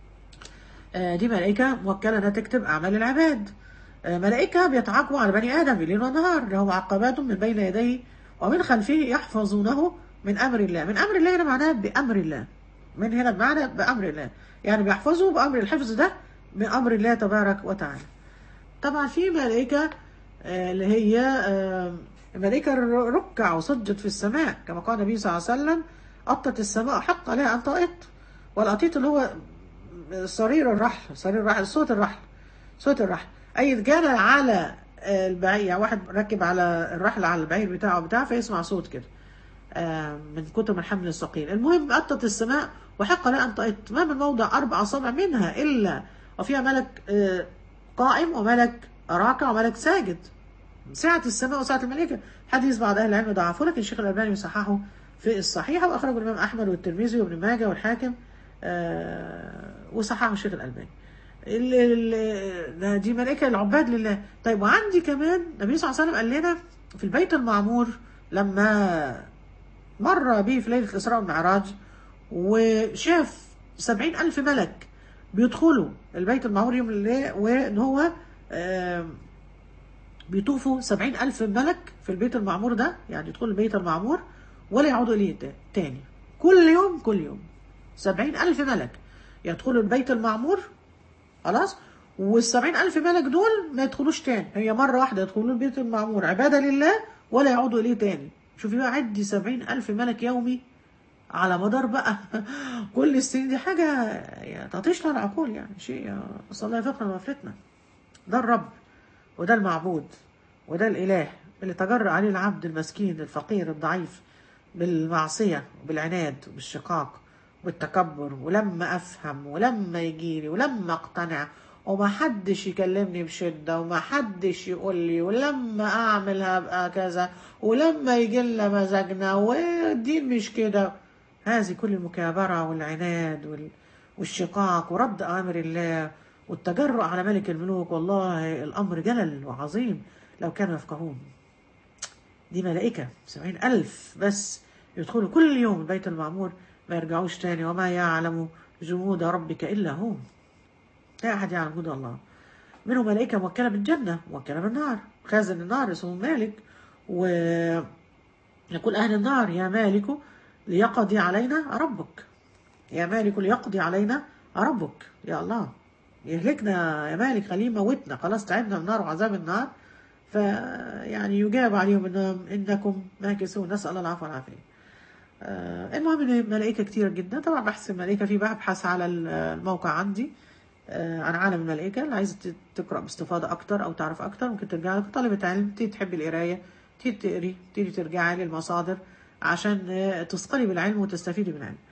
آه، دي ملائكة موكلة أنها تكتب أعمال العباد آه، ملائكة بيتعاقبوا على بني آدم بالليل والنهار له معقبات من بين يديه ومن خلفه يحفظونه من أمر الله من أمر الله هنا معناه بأمر الله من هنا بمعنى بأمر الله يعني بيحفظوا بأمر الحفظ ده من أمر الله تبارك وتعالى طبعا في ملائكة آه، اللي هي آه، ملائكة الر- ركع وصجت في السماء كما قال النبي صلى الله عليه وسلم أطت السماء حق لها أن تأط والأطيط اللي هو صرير الرحل صرير الرحل صوت الرحل صوت الرحل أي كان على آه، البعير يعني واحد راكب على الرحل على البعير بتاعه بتاعه فيسمع صوت كده آه، من كتر من حمل الثقيل المهم أطت السماء وحق لها أن تأط ما من موضع أربع أصابع منها إلا وفيها ملك آه، قائم وملك راكع وملك ساجد سعة السماء وسعة الملائكة حديث بعض أهل العلم ضعفه لكن الشيخ الألباني يصححه في الصحيحة وأخرجه الإمام أحمد والترمذي وابن ماجه والحاكم آه وصححه الشيخ الألباني ال- ال- ده دي ملائكة العباد لله طيب وعندي كمان النبي صلى الله عليه وسلم قال لنا في البيت المعمور لما مر به في ليلة الإسراء والمعراج وشاف سبعين ألف ملك بيدخلوا البيت المعمور يوم الليل وإن هو آم، بيطوفوا سبعين ألف ملك في البيت المعمور ده يعني يدخلوا البيت المعمور ولا يعودوا إليه تا- تاني كل يوم كل يوم سبعين ألف ملك يدخلوا البيت المعمور خلاص والسبعين ألف ملك دول ما يدخلوش تاني هي مرة واحدة يدخلوا البيت المعمور عبادة لله ولا يعودوا إليه تاني شوفي بقى عدي سبعين ألف ملك يومي على مدار بقى كل السنين دي حاجة يعني تطيش لها العقول يعني شيء نسأل الله يفقنا ويفلتنا ده الرب وده المعبود وده الإله اللي تجرأ عليه العبد المسكين الفقير الضعيف بالمعصية وبالعناد وبالشقاق والتكبر ولما أفهم ولما يجيلي ولما أقتنع وما حدش يكلمني بشدة وما حدش يقول لي ولما أعمل هبقى كذا ولما يجي لنا مزاجنا والدين مش كده هذه كل المكابرة والعناد وال- والشقاق ورد أوامر الله والتجرؤ على ملك الملوك والله الأمر جلل وعظيم لو كانوا يفقهون دي ملائكة سبعين ألف بس يدخلوا كل يوم البيت المعمور ما يرجعوش تاني وما يعلم جنود ربك إلا هو لا أحد يعلم جنود الله منهم ملائكة موكلة بالجنة موكلة بالنار خازن النار اسمه مالك و يقول أهل النار يا مالك ليقضي علينا ربك يا مالك ليقضي علينا ربك يا الله يهلكنا يا مالك خليه موتنا خلاص تعبنا من النار وعذاب النار فيعني يجاب عليهم انهم انكم ماكسون نسال الله العفو والعافيه. آه، المهم ان الملائكه كتير جدا طبعا بحث الملائكه في ببحث على الموقع عندي آه، عن عالم الملائكه اللي عايزه تقرا باستفاضه اكتر او تعرف اكتر ممكن ترجع طالبه علم تيجي تحب القرايه تيجي تقري تيجي ترجعي للمصادر عشان آه، تثقلي بالعلم وتستفيدي من العلم.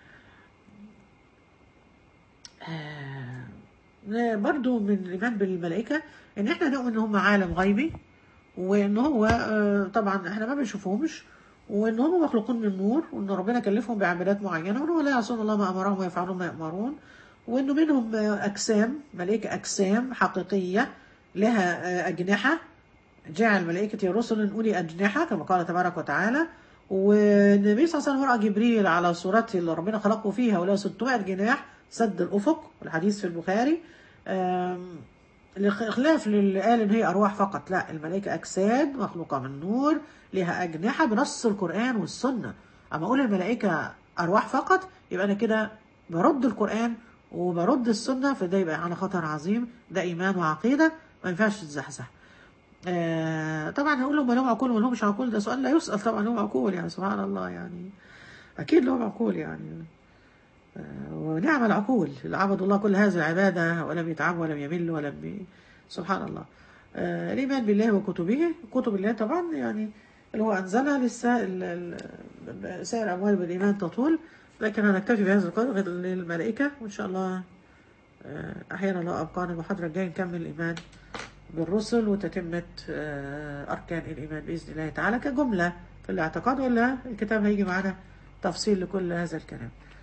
آه، برضو من الإيمان بالملائكة إن إحنا نؤمن إن هم عالم غيبي وإن هو آه، طبعا إحنا ما بنشوفهمش وإن هم مخلوقون من نور وإن ربنا كلفهم بعبادات معينة وإن هو لا يعصون الله ما أمرهم ويفعلون ما يأمرون وإنه منهم آه، أجسام ملائكة أجسام حقيقية لها آه، أجنحة جعل ملائكة رسل أولي أجنحة كما قال تبارك وتعالى والنبي صلى الله عليه وسلم رأى جبريل على صورته اللي ربنا خلقه فيها وله 600 جناح سد الأفق الحديث في البخاري آم، خلاف للي قال ان هي ارواح فقط لا الملائكه اجساد مخلوقه من نور لها اجنحه بنص القران والسنه اما اقول الملائكه ارواح فقط يبقى انا كده برد القران وبرد السنه فده يبقى على خطر عظيم ده ايمان وعقيده ما ينفعش تزحزح آه طبعا هقول لهم لهم عقول ولا لهمش عقول ده سؤال لا يسال طبعا لهم عقول يعني سبحان الله يعني اكيد لهم عقول يعني ونعم العقول اللي عبدوا الله كل هذه العبادة ولم يتعبوا ولم يملوا ولم ي... سبحان الله آه، الإيمان بالله وكتبه كتب الله طبعا يعني اللي هو أنزلها لسه ال- ال- سائر الأموال بالإيمان تطول لكن هنكتفي بهذا القدر للملائكة وإن شاء الله آه، أحيانا لو أبقانا المحاضرة الجاية نكمل الإيمان بالرسل وتتمة آه، أركان الإيمان بإذن الله تعالى كجملة في الاعتقاد ولا الكتاب هيجي معنا تفصيل لكل هذا الكلام